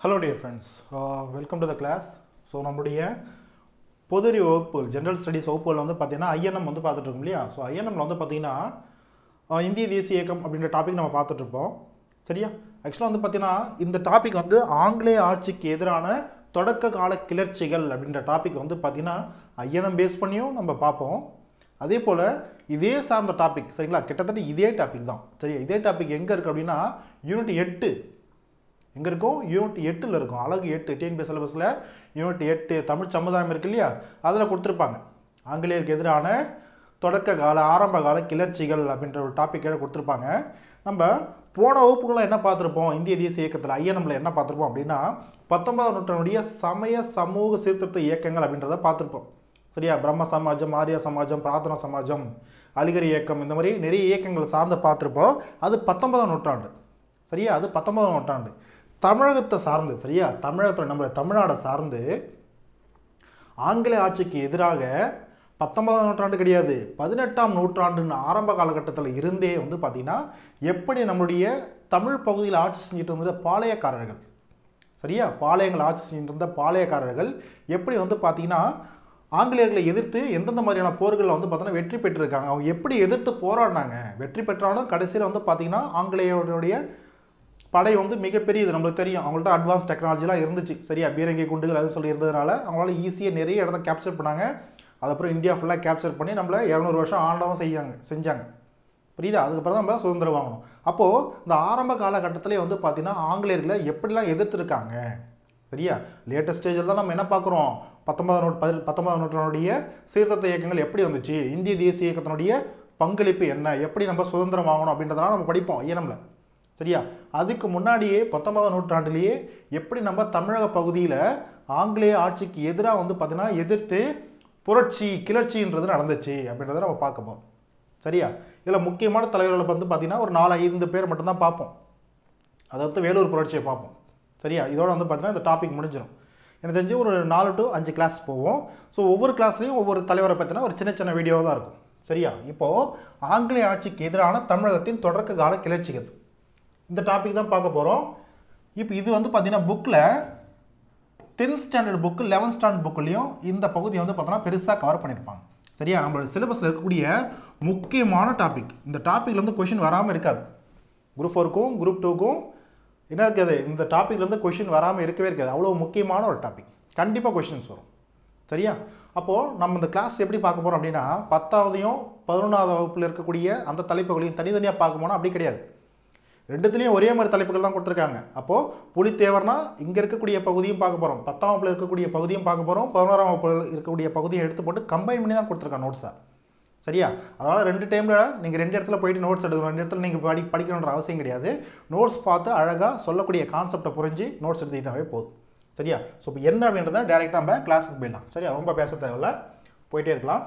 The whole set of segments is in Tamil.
hello dear friends welcome to the class so நம்முடைய பொதுறிவு வகுப்புகள் ஜென்ரல் ஸ்டடீஸ் வகுப்புகள் வந்து பார்த்தீங்கன்னா ஐஎன்எம் வந்து பார்த்துட்டு இருக்கோம் இல்லையா ஸோ ஐஎன்எம்ல வந்து பார்த்தீங்கன்னா ஆஹ், இந்திய தேசிய இயக்கம் அப்படின்ற டாபிக் நம்ம பார்த்துட்டு இருப்போம் சரியா ஆக்சுவலாக வந்து பார்த்தீங்கன்னா இந்த டாபிக் வந்து ஆங்கிலேய ஆட்சிக்கு எதிரான தொடக்க கால கிளர்ச்சிகள் அப்படின்ற டாபிக் வந்து பார்த்தீங்கன்னா ஐஎன்எம் பேஸ் பண்ணியும் நம்ம பார்ப்போம் அதே போல் இதே சார்ந்த டாபிக் சரிங்களா கிட்டத்தட்ட இதே டாபிக் தான் சரியா இதே டாபிக் எங்கே இருக்குது அப்படின்னா யூனிட் எட்டு எங்கே இருக்கும் யூனிட் எட்டில் இருக்கும் அழகு எட்டு டிஎன்பி சிலபஸில் யூனிட் எட்டு தமிழ் சமுதாயம் இருக்கு இல்லையா அதில் கொடுத்துருப்பாங்க ஆங்கிலேயருக்கு எதிரான தொடக்க கால ஆரம்ப கால கிளர்ச்சிகள் அப்படின்ற ஒரு டாப்பிக்கை கொடுத்துருப்பாங்க நம்ம போன வகுப்புகளை என்ன பார்த்துருப்போம் இந்திய தேசிய இயக்கத்தில் ஐஎன்எம்ல என்ன பார்த்துருப்போம் அப்படின்னா பத்தொன்பதாம் நூற்றாண்டுடைய சமய சமூக சீர்திருத்த இயக்கங்கள் அப்படின்றத பார்த்துருப்போம் சரியா பிரம்ம சமாஜம் ஆரிய சமாஜம் பிரார்த்தனா சமாஜம் அலிகர் இயக்கம் இந்த மாதிரி நிறைய இயக்கங்கள் சார்ந்து பார்த்துருப்போம் அது பத்தொன்பதாம் நூற்றாண்டு சரியா அது பத்தொன்பதாம் நூற்றாண்டு தமிழகத்தை சார்ந்து சரியா தமிழகத்தில் நம்ம தமிழ்நாடை சார்ந்து ஆங்கில ஆட்சிக்கு எதிராக பத்தொன்பதாம் நூற்றாண்டு கிடையாது பதினெட்டாம் நூற்றாண்டுன்னு ஆரம்ப காலகட்டத்தில் இருந்தே வந்து பார்த்திங்கன்னா எப்படி நம்மளுடைய தமிழ் பகுதியில் ஆட்சி செஞ்சுட்டு இருந்த பாளையக்காரர்கள் சரியா பாளையங்கள் ஆட்சி செஞ்சுட்டு இருந்த பாளையக்காரர்கள் எப்படி வந்து பார்த்தீங்கன்னா ஆங்கிலேயர்களை எதிர்த்து எந்தெந்த மாதிரியான போர்களில் வந்து பார்த்தீங்கன்னா வெற்றி பெற்றிருக்காங்க அவங்க எப்படி எதிர்த்து போராடினாங்க வெற்றி பெற்றாலும் கடைசியில் வந்து பார்த்தீங்கன்னா ஆங்கிலேயருடைய படை வந்து மிகப்பெரியது நம்மளுக்கு தெரியும் அவங்கள்ட்ட அட்வான்ஸ் டெக்னாலஜிலாம் இருந்துச்சு சரியா பீரங்கி குண்டுகள் அது சொல்லி இருந்ததுனால அவங்களால ஈஸியாக நிறைய இடத்த கேப்சர் பண்ணாங்க அதுக்கப்புறம் இந்தியா ஃபுல்லாக கேப்சர் பண்ணி நம்மள இரநூறு வருஷம் ஆண்டவும் செய்யாங்க செஞ்சாங்க புரியுதா அதுக்கப்புறம் தான் நம்ம சுதந்திரம் வாங்கணும் அப்போது இந்த ஆரம்ப காலகட்டத்திலே வந்து பார்த்தீங்கன்னா ஆங்கிலேயர்களை எப்படிலாம் எதிர்த்துருக்காங்க சரியா லேட்டஸ்ட் ஸ்டேஜில் தான் நம்ம என்ன பார்க்குறோம் பத்தொன்பதாம் நூற்று பதி பத்தொன்பதாம் நூற்றாண்டுடைய சீர்திருத்த இயக்கங்கள் எப்படி வந்துச்சு இந்திய தேசிய இயக்கத்தினுடைய பங்களிப்பு என்ன எப்படி நம்ம சுதந்திரம் வாங்கணும் அப்படின்றதெல்லாம் நம்ம படிப்போம் ஐயனம்ல சரியா அதுக்கு முன்னாடியே பத்தொன்பதாம் நூற்றாண்டிலேயே எப்படி நம்ம தமிழக பகுதியில் ஆங்கிலேய ஆட்சிக்கு எதிராக வந்து பார்த்தீங்கன்னா எதிர்த்து புரட்சி கிளர்ச்சின்றது நடந்துச்சு அப்படின்றத நம்ம பார்க்க போகிறோம் சரியா இதில் முக்கியமான தலைவர்களை வந்து பார்த்தீங்கன்னா ஒரு நாலு ஐந்து பேர் மட்டும்தான் பார்ப்போம் அதாவது வேலூர் புரட்சியை பார்ப்போம் சரியா இதோட வந்து பார்த்தீங்கன்னா இந்த டாபிக் முடிஞ்சிடும் எனக்கு தெரிஞ்சு ஒரு நாலு டு அஞ்சு கிளாஸ் போவோம் ஸோ ஒவ்வொரு கிளாஸ்லையும் ஒவ்வொரு தலைவரை பற்றினா ஒரு சின்ன சின்ன வீடியோ தான் இருக்கும் சரியா இப்போது ஆங்கிலேய ஆட்சிக்கு எதிரான தமிழகத்தின் தொடக்க கால கிளர்ச்சிகள் இந்த டாபிக் தான் பார்க்க போகிறோம் இப்போ இது வந்து பார்த்தீங்கன்னா புக்கில் tenth standard book eleventh standard புக்குலேயும் இந்த பகுதியை வந்து பார்த்தோன்னா பெருசாக கவர் பண்ணியிருப்பாங்க சரியா நம்மளோட சிலபஸில் இருக்கக்கூடிய முக்கியமான டாபிக் இந்த டாப்பிக்கில் வந்து கொஷின் வராமல் இருக்காது குரூப் ஃபோருக்கும் குரூப் டூக்கும் என்ன இருக்காது இந்த டாப்பிக்லேருந்து கொஷின் வராமல் இருக்கவே இருக்காது அவ்வளோ முக்கியமான ஒரு டாபிக் கண்டிப்பாக கொஷின்ஸ் வரும் சரியா அப்போது நம்ம இந்த கிளாஸ் எப்படி பார்க்க போகிறோம் அப்படின்னா பத்தாவதையும் பதினொன்றாவது வகுப்பில் இருக்கக்கூடிய அந்த தலைப்புகளையும் தனித்தனியாக பார்க்க போனால் அப்படி கிடையாது ரெண்டுத்துலேயும் ஒரே மாதிரி தலைப்புகள் தான் கொடுத்துருக்காங்க அப்போது புலித்தேவர்னா இங்கே இருக்கக்கூடிய பகுதியும் பார்க்க போகிறோம் பத்தாம் வகுப்பில் இருக்கக்கூடிய பகுதியும் பார்க்க போகிறோம் பதினோராம் வகுப்பில் இருக்கக்கூடிய பகுதியை எடுத்து போட்டு கம்பைன் பண்ணி தான் கொடுத்துருக்காங்க நோட்ஸாக சரியா அதனால் ரெண்டு டைமில் நீங்கள் ரெண்டு இடத்துல போயிட்டு நோட்ஸ் எடுக்கணும் ரெண்டு இடத்துல நீங்கள் படி படிக்கணுன்ற அவசியம் கிடையாது நோட்ஸ் பார்த்து அழகாக சொல்லக்கூடிய கான்செப்டை புரிஞ்சு நோட்ஸ் எடுத்துக்கிட்டாவே போதும் சரியா ஸோ இப்போ என்ன அப்படின்றத டேரெக்டாக நம்ம கிளாஸுக்கு போயிடலாம் சரியா ரொம்ப பேச தேவையில்ல போயிட்டே இருக்கலாம்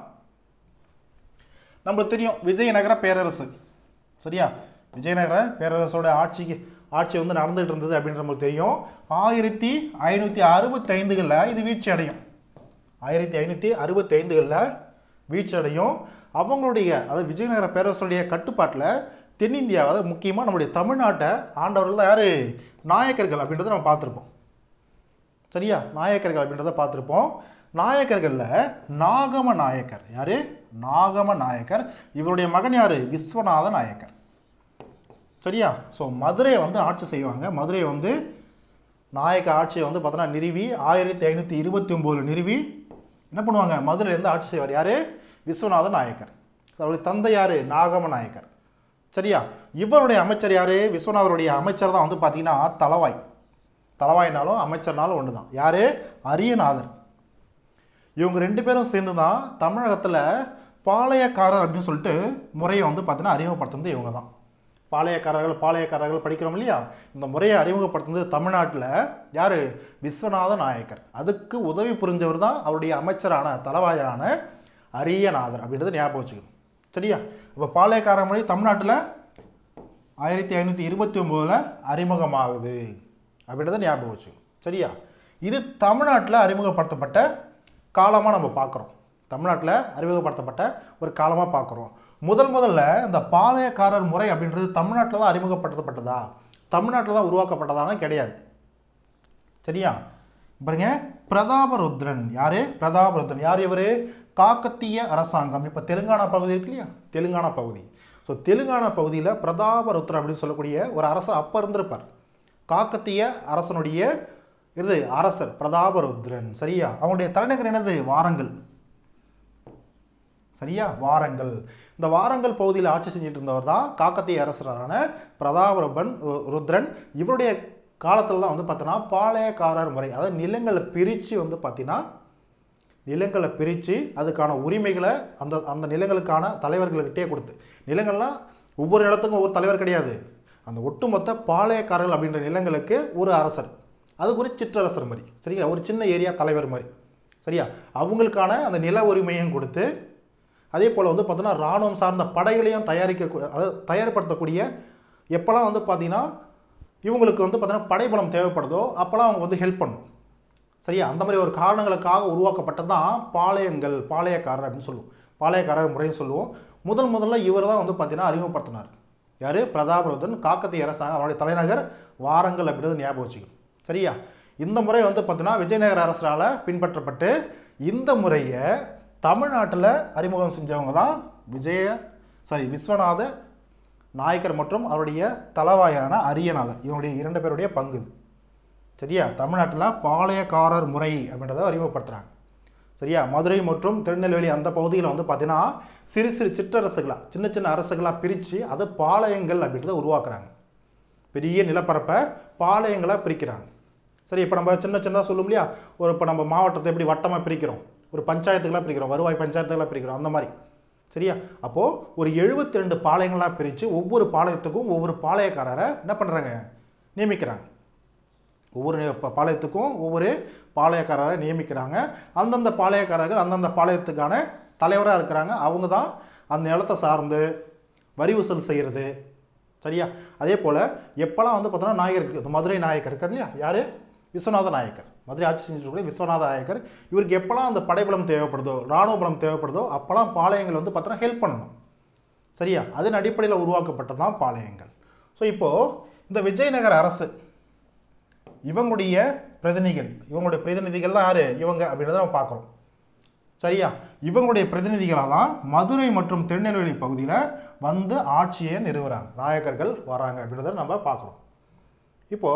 நம்மளுக்கு தெரியும் விஜயநகர பேரரசு சரியா விஜயநகர பேரரசோட ஆட்சிக்கு ஆட்சி வந்து நடந்துகிட்டு இருந்தது அப்படின்னு நம்மளுக்கு தெரியும் ஆயிரத்தி ஐநூற்றி அறுபத்தைந்துகளில் இது வீழ்ச்சி அடையும் ஆயிரத்தி ஐநூற்றி அறுபத்தைந்துகளில் வீழ்ச்சி அடையும் அவங்களுடைய அதாவது விஜயநகர பேரரசுடைய கட்டுப்பாட்டில் தென்னிந்தியா அதாவது முக்கியமாக நம்முடைய தமிழ்நாட்டை ஆண்டவர்கள் தான் யார் நாயக்கர்கள் அப்படின்றத நம்ம பார்த்துருப்போம் சரியா நாயக்கர்கள் அப்படின்றத பார்த்துருப்போம் நாயக்கர்களில் நாகம நாயக்கர் யார் நாகம நாயக்கர் இவருடைய மகன் யார் விஸ்வநாத நாயக்கர் சரியா ஸோ மதுரையை வந்து ஆட்சி செய்வாங்க மதுரையை வந்து நாயக்க ஆட்சியை வந்து பார்த்தோன்னா நிறுவி ஆயிரத்தி ஐநூற்றி இருபத்தி ஒம்போதில் நிறுவி என்ன பண்ணுவாங்க மதுரையிலேருந்து ஆட்சி செய்வார் யார் விஸ்வநாத நாயக்கர் அவருடைய தந்தை யார் நாகம நாயக்கர் சரியா இவருடைய அமைச்சர் யார் விஸ்வநாதருடைய அமைச்சர் தான் வந்து பார்த்தீங்கன்னா தலவாய் தலவாய்னாலும் அமைச்சர்னாலும் ஒன்று தான் யார் அரியநாதர் இவங்க ரெண்டு பேரும் சேர்ந்து தான் தமிழகத்தில் பாளையக்காரர் அப்படின்னு சொல்லிட்டு முறையை வந்து பார்த்தீங்கன்னா அறிமுகப்படுத்துனது இவங்க தான் பாளையக்காரர்கள் பாளையக்காரர்கள் படிக்கிறோம் இல்லையா இந்த முறையை அறிமுகப்படுத்துனது தமிழ்நாட்டில் யார் விஸ்வநாத நாயக்கர் அதுக்கு உதவி புரிஞ்சவர் தான் அவருடைய அமைச்சரான தலவாயான அரியநாதர் அப்படின்றத ஞாபகம் வச்சுக்கணும் சரியா இப்போ பாளையக்கார முறை தமிழ்நாட்டில் ஆயிரத்தி ஐநூற்றி இருபத்தி ஒம்போதில் அறிமுகமாகுது அப்படின்றத ஞாபகம் வச்சுக்கணும் சரியா இது தமிழ்நாட்டில் அறிமுகப்படுத்தப்பட்ட காலமாக நம்ம பார்க்குறோம் தமிழ்நாட்டில் அறிமுகப்படுத்தப்பட்ட ஒரு காலமாக பார்க்குறோம் முதல் முதல்ல இந்த பாளையக்காரர் முறை அப்படின்றது தமிழ்நாட்டில் தான் அறிமுகப்படுத்தப்பட்டதா தமிழ்நாட்டில் தான் உருவாக்கப்பட்டதானா கிடையாது சரியா பாருங்க பிரதாபருத்ரன் யாரு பிரதாபருத்ரன் யார் இவர் காக்கத்திய அரசாங்கம் இப்போ தெலுங்கானா பகுதி இருக்கு இல்லையா தெலுங்கானா பகுதி ஸோ தெலுங்கானா பகுதியில் பிரதாபருத்ரன் அப்படின்னு சொல்லக்கூடிய ஒரு அரசர் அப்போ இருந்திருப்பார் காக்கத்திய அரசனுடைய இது அரசர் பிரதாபருத்ரன் சரியா அவனுடைய தலைநகர் என்னது வாரங்கல் சரியா வாரங்கல் இந்த வாரங்கல் பகுதியில் ஆட்சி செஞ்சுட்டு இருந்தவர் தான் காக்கத்திய அரசரான பிரதாபருபன் ரு- ருத்ரன் இவருடைய காலத்தில் தான் வந்து பார்த்தோன்னா பாளையக்காரர் முறை அதாவது நிலங்களை பிரித்து வந்து பார்த்தீங்கன்னா நிலங்களை பிரித்து அதுக்கான உரிமைகளை அந்த அந்த நிலங்களுக்கான தலைவர்கள்கிட்டே கொடுத்து நிலங்கள்லாம் ஒவ்வொரு இடத்துக்கும் ஒவ்வொரு தலைவர் கிடையாது அந்த ஒட்டுமொத்த பாளையக்காரர்கள் அப்படின்ற நிலங்களுக்கு ஒரு அரசர் அதுக்கு ஒரு சிற்றரசர் மாதிரி சரிங்களா ஒரு சின்ன ஏரியா தலைவர் மாதிரி சரியா அவங்களுக்கான அந்த நில உரிமையும் கொடுத்து அதே போல் வந்து பார்த்தோன்னா இராணுவம் சார்ந்த படைகளையும் தயாரிக்க அதாவது தயார்படுத்தக்கூடிய எப்போல்லாம் வந்து பார்த்தீங்கன்னா இவங்களுக்கு வந்து பார்த்தீங்கன்னா படைபலம் தேவைப்படுதோ அப்போல்லாம் அவங்க வந்து ஹெல்ப் பண்ணும் சரியா அந்த மாதிரி ஒரு காரணங்களுக்காக உருவாக்கப்பட்டது தான் பாளையங்கள் பாளையக்காரர் அப்படின்னு சொல்லுவோம் பாளையக்காரர் முறைன்னு சொல்லுவோம் முதல் முதல்ல இவர் தான் வந்து பார்த்தீங்கன்னா அறிமுகப்படுத்தினார் யார் பிரதாபருதன் காக்கத்திய அரசாங்கம் அவருடைய தலைநகர் வாரங்கள் அப்படின்றது ஞாபகம் வச்சுக்கணும் சரியா இந்த முறை வந்து பார்த்தீங்கன்னா விஜயநகர அரசரால் பின்பற்றப்பட்டு இந்த முறையை தமிழ்நாட்டில் அறிமுகம் செஞ்சவங்க தான் விஜய சாரி விஸ்வநாத நாயக்கர் மற்றும் அவருடைய தலவாயான அரியநாதர் இவருடைய இரண்டு பேருடைய பங்கு இது சரியா தமிழ்நாட்டில் பாளையக்காரர் முறை அப்படின்றத அறிமுகப்படுத்துகிறாங்க சரியா மதுரை மற்றும் திருநெல்வேலி அந்த பகுதியில் வந்து பார்த்தீங்கன்னா சிறு சிறு சிற்றரசுகளாக சின்ன சின்ன அரசுகளாக பிரித்து அதை பாளையங்கள் அப்படின்றத உருவாக்குறாங்க பெரிய நிலப்பரப்பை பாளையங்களாக பிரிக்கிறாங்க சரி இப்போ நம்ம சின்ன சின்னதாக சொல்லும் இல்லையா ஒரு இப்போ நம்ம மாவட்டத்தை எப்படி வட்டமாக பிரிக்கிறோம் ஒரு பஞ்சாயத்துக்கெல்லாம் பிரிக்கிறோம் வருவாய் பஞ்சாயத்துக்கெல்லாம் பிரிக்கிறோம் அந்த மாதிரி சரியா அப்போது ஒரு 72 ரெண்டு பாளையங்களாக பிரித்து ஒவ்வொரு பாளையத்துக்கும் ஒவ்வொரு பாளையக்காரரை என்ன பண்ணுறாங்க நியமிக்கிறாங்க ஒவ்வொரு நி- ப- பாளையத்துக்கும் ஒவ்வொரு பாளையக்காரரை நியமிக்கிறாங்க அந்தந்த பாளையக்காரர்கள் அந்தந்த பாளையத்துக்கான தலைவராக இருக்கிறாங்க அவங்க தான் அந்த நிலத்தை சார்ந்து வரி வசூல் செய்கிறது சரியா அதே போல் எப்போல்லாம் வந்து பார்த்தோன்னா நாயகர் இருக்கு இந்த மதுரை நாயக்கர் இருக்கார் இல்லையா யார் விஸ்வநாத நாயக்கர் மதுரை ஆட்சி செஞ்சுட்டு விஸ்வநாத நாயக்கர் இவருக்கு எப்போல்லாம் அந்த படைபலம் தேவைப்படுதோ இராணுவ பலம் தேவைப்படுதோ அப்போல்லாம் பாளையங்கள் வந்து பார்த்தோன்னா ஹெல்ப் பண்ணணும் சரியா அதன் அடிப்படையில் உருவாக்கப்பட்டது தான் பாளையங்கள் ஸோ இப்போது இந்த விஜயநகர அரசு இவங்களுடைய பிரதிநிதிகள் இவங்களுடைய பிரதிநிதிகள் தான் யாரு இவங்க அப்படின்றத நம்ம பார்க்குறோம் சரியா இவங்களுடைய பிரதிநிதிகளாக தான் மதுரை மற்றும் திருநெல்வேலி பகுதியில் வந்து ஆட்சியை நிறுவுறாங்க நாயக்கர்கள் வராங்க அப்படின்றத நம்ம பார்க்குறோம் இப்போ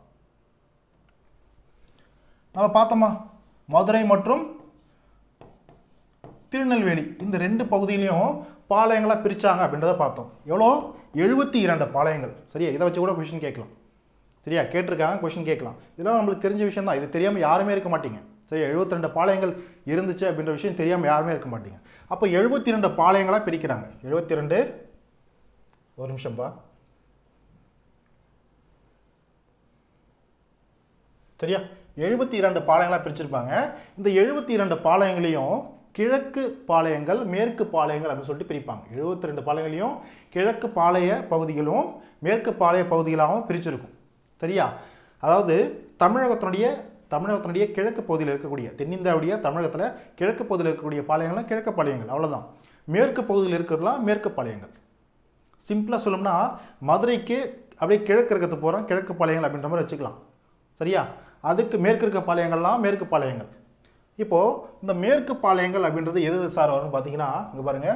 நம்ம பார்த்தோமா மதுரை மற்றும் திருநெல்வேலி இந்த ரெண்டு பகுதியிலையும் பாளையங்களாக பிரித்தாங்க அப்படின்றத பார்த்தோம் எவ்வளோ எழுபத்தி இரண்டு பாளையங்கள் சரியா இதை வச்சு கூட கொஷின் கேட்கலாம் சரியா கேட்டிருக்காங்க கொஷின் கேட்கலாம் இதெல்லாம் நம்மளுக்கு தெரிஞ்ச விஷயம் தான் இது தெரியாமல் யாருமே இருக்க மாட்டீங்க சரியா 72 பாளையங்கள் இருந்துச்சு அப்படின்ற விஷயம் தெரியாமல் யாருமே இருக்க மாட்டீங்க அப்போ எழுபத்தி ரெண்டு பாளையங்களாக பிரிக்கிறாங்க எழுபத்தி ரெண்டு ஒரு நிமிஷம்ப்பா சரியா எழுபத்தி இரண்டு பாளையங்களாக பிரிச்சிருப்பாங்க இந்த எழுபத்தி இரண்டு பாளையங்களையும் கிழக்கு பாளையங்கள் மேற்கு பாளையங்கள் அப்படின்னு சொல்லிட்டு பிரிப்பாங்க எழுபத்தி ரெண்டு பாளையங்களையும் கிழக்கு பாளைய பகுதிகளும் மேற்கு பாளைய பகுதிகளாகவும் பிரிச்சிருக்கும் சரியா அதாவது தமிழகத்தினுடைய தமிழகத்தினுடைய கிழக்கு பகுதியில் இருக்கக்கூடிய தென்னிந்தியாவுடைய தமிழகத்தில் கிழக்கு பகுதியில் இருக்கக்கூடிய பாளையங்கள்லாம் கிழக்கு பாளையங்கள் அவ்வளவுதான் மேற்கு பகுதியில் இருக்கிறதுலாம் மேற்கு பாளையங்கள் சிம்பிளாக சொல்லணும்னா மதுரைக்கு அப்படியே கிழக்கு இருக்கிறது போகிறோம் கிழக்கு பாளையங்கள் அப்படின்ற மாதிரி வச்சுக்கலாம் சரியா அதுக்கு மேற்கு இருக்க பாளையங்கள்லாம் மேற்கு பாளையங்கள் இப்போது இந்த மேற்கு பாளையங்கள் அப்படின்றது எது எது சார் வரும்னு பார்த்தீங்கன்னா இங்கே பாருங்கள்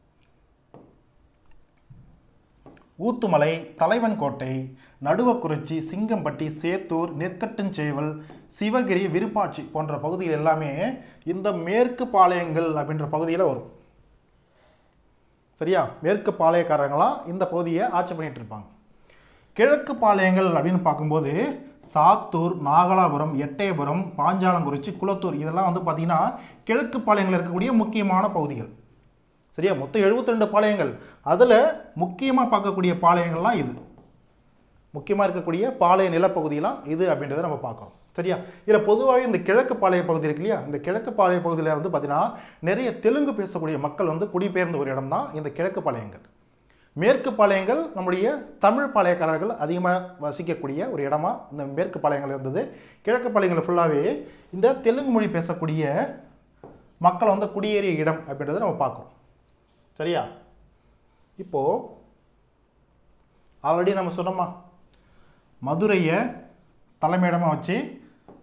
ஊத்துமலை தலைவன் கோட்டை நடுவக்குறிச்சி சிங்கம்பட்டி சேத்தூர் நெற்கட்டுஞ்சேவல் சிவகிரி விருப்பாட்சி போன்ற பகுதிகள் எல்லாமே இந்த மேற்கு பாளையங்கள் அப்படின்ற பகுதியில் வரும் சரியா மேற்கு பாளையக்காரங்களாம் இந்த பகுதியை ஆட்சி பண்ணிட்டு இருப்பாங்க கிழக்கு பாளையங்கள் அப்படின்னு பார்க்கும்போது சாத்தூர் நாகலாபுரம் எட்டயபுரம் பாஞ்சாலங்குறிச்சி குளத்தூர் இதெல்லாம் வந்து பார்த்தீங்கன்னா கிழக்கு பாளையங்கள் இருக்கக்கூடிய முக்கியமான பகுதிகள் சரியா மொத்தம் 72 பாளையங்கள் அதில் முக்கியமாக பார்க்கக்கூடிய பாளையங்கள்லாம் இது முக்கியமாக இருக்கக்கூடிய பாளைய நிலப்பகுதியெல்லாம் இது அப்படின்றத நம்ம பார்க்குறோம் சரியா இதில் பொதுவாகவே இந்த கிழக்கு பாளைய பகுதி இருக்கு இல்லையா இந்த கிழக்கு பாளைய பகுதியில் வந்து பார்த்தீங்கன்னா நிறைய தெலுங்கு பேசக்கூடிய மக்கள் வந்து குடிபெயர்ந்த ஒரு இடம் தான் இந்த கிழக்கு பாளையங்கள் மேற்கு பாளையங்கள் நம்முடைய தமிழ் பாளையக்காரர்கள் அதிகமாக வசிக்கக்கூடிய ஒரு இடமா இந்த மேற்கு பாளையங்கள் இருந்தது கிழக்கு பாளையங்கள் ஃபுல்லாகவே இந்த தெலுங்கு மொழி பேசக்கூடிய மக்கள் வந்து குடியேறிய இடம் அப்படின்றத நம்ம பார்க்குறோம் சரியா இப்போது ஆல்ரெடி நம்ம சொன்னோமா மதுரையை தலைமையிடமாக வச்சு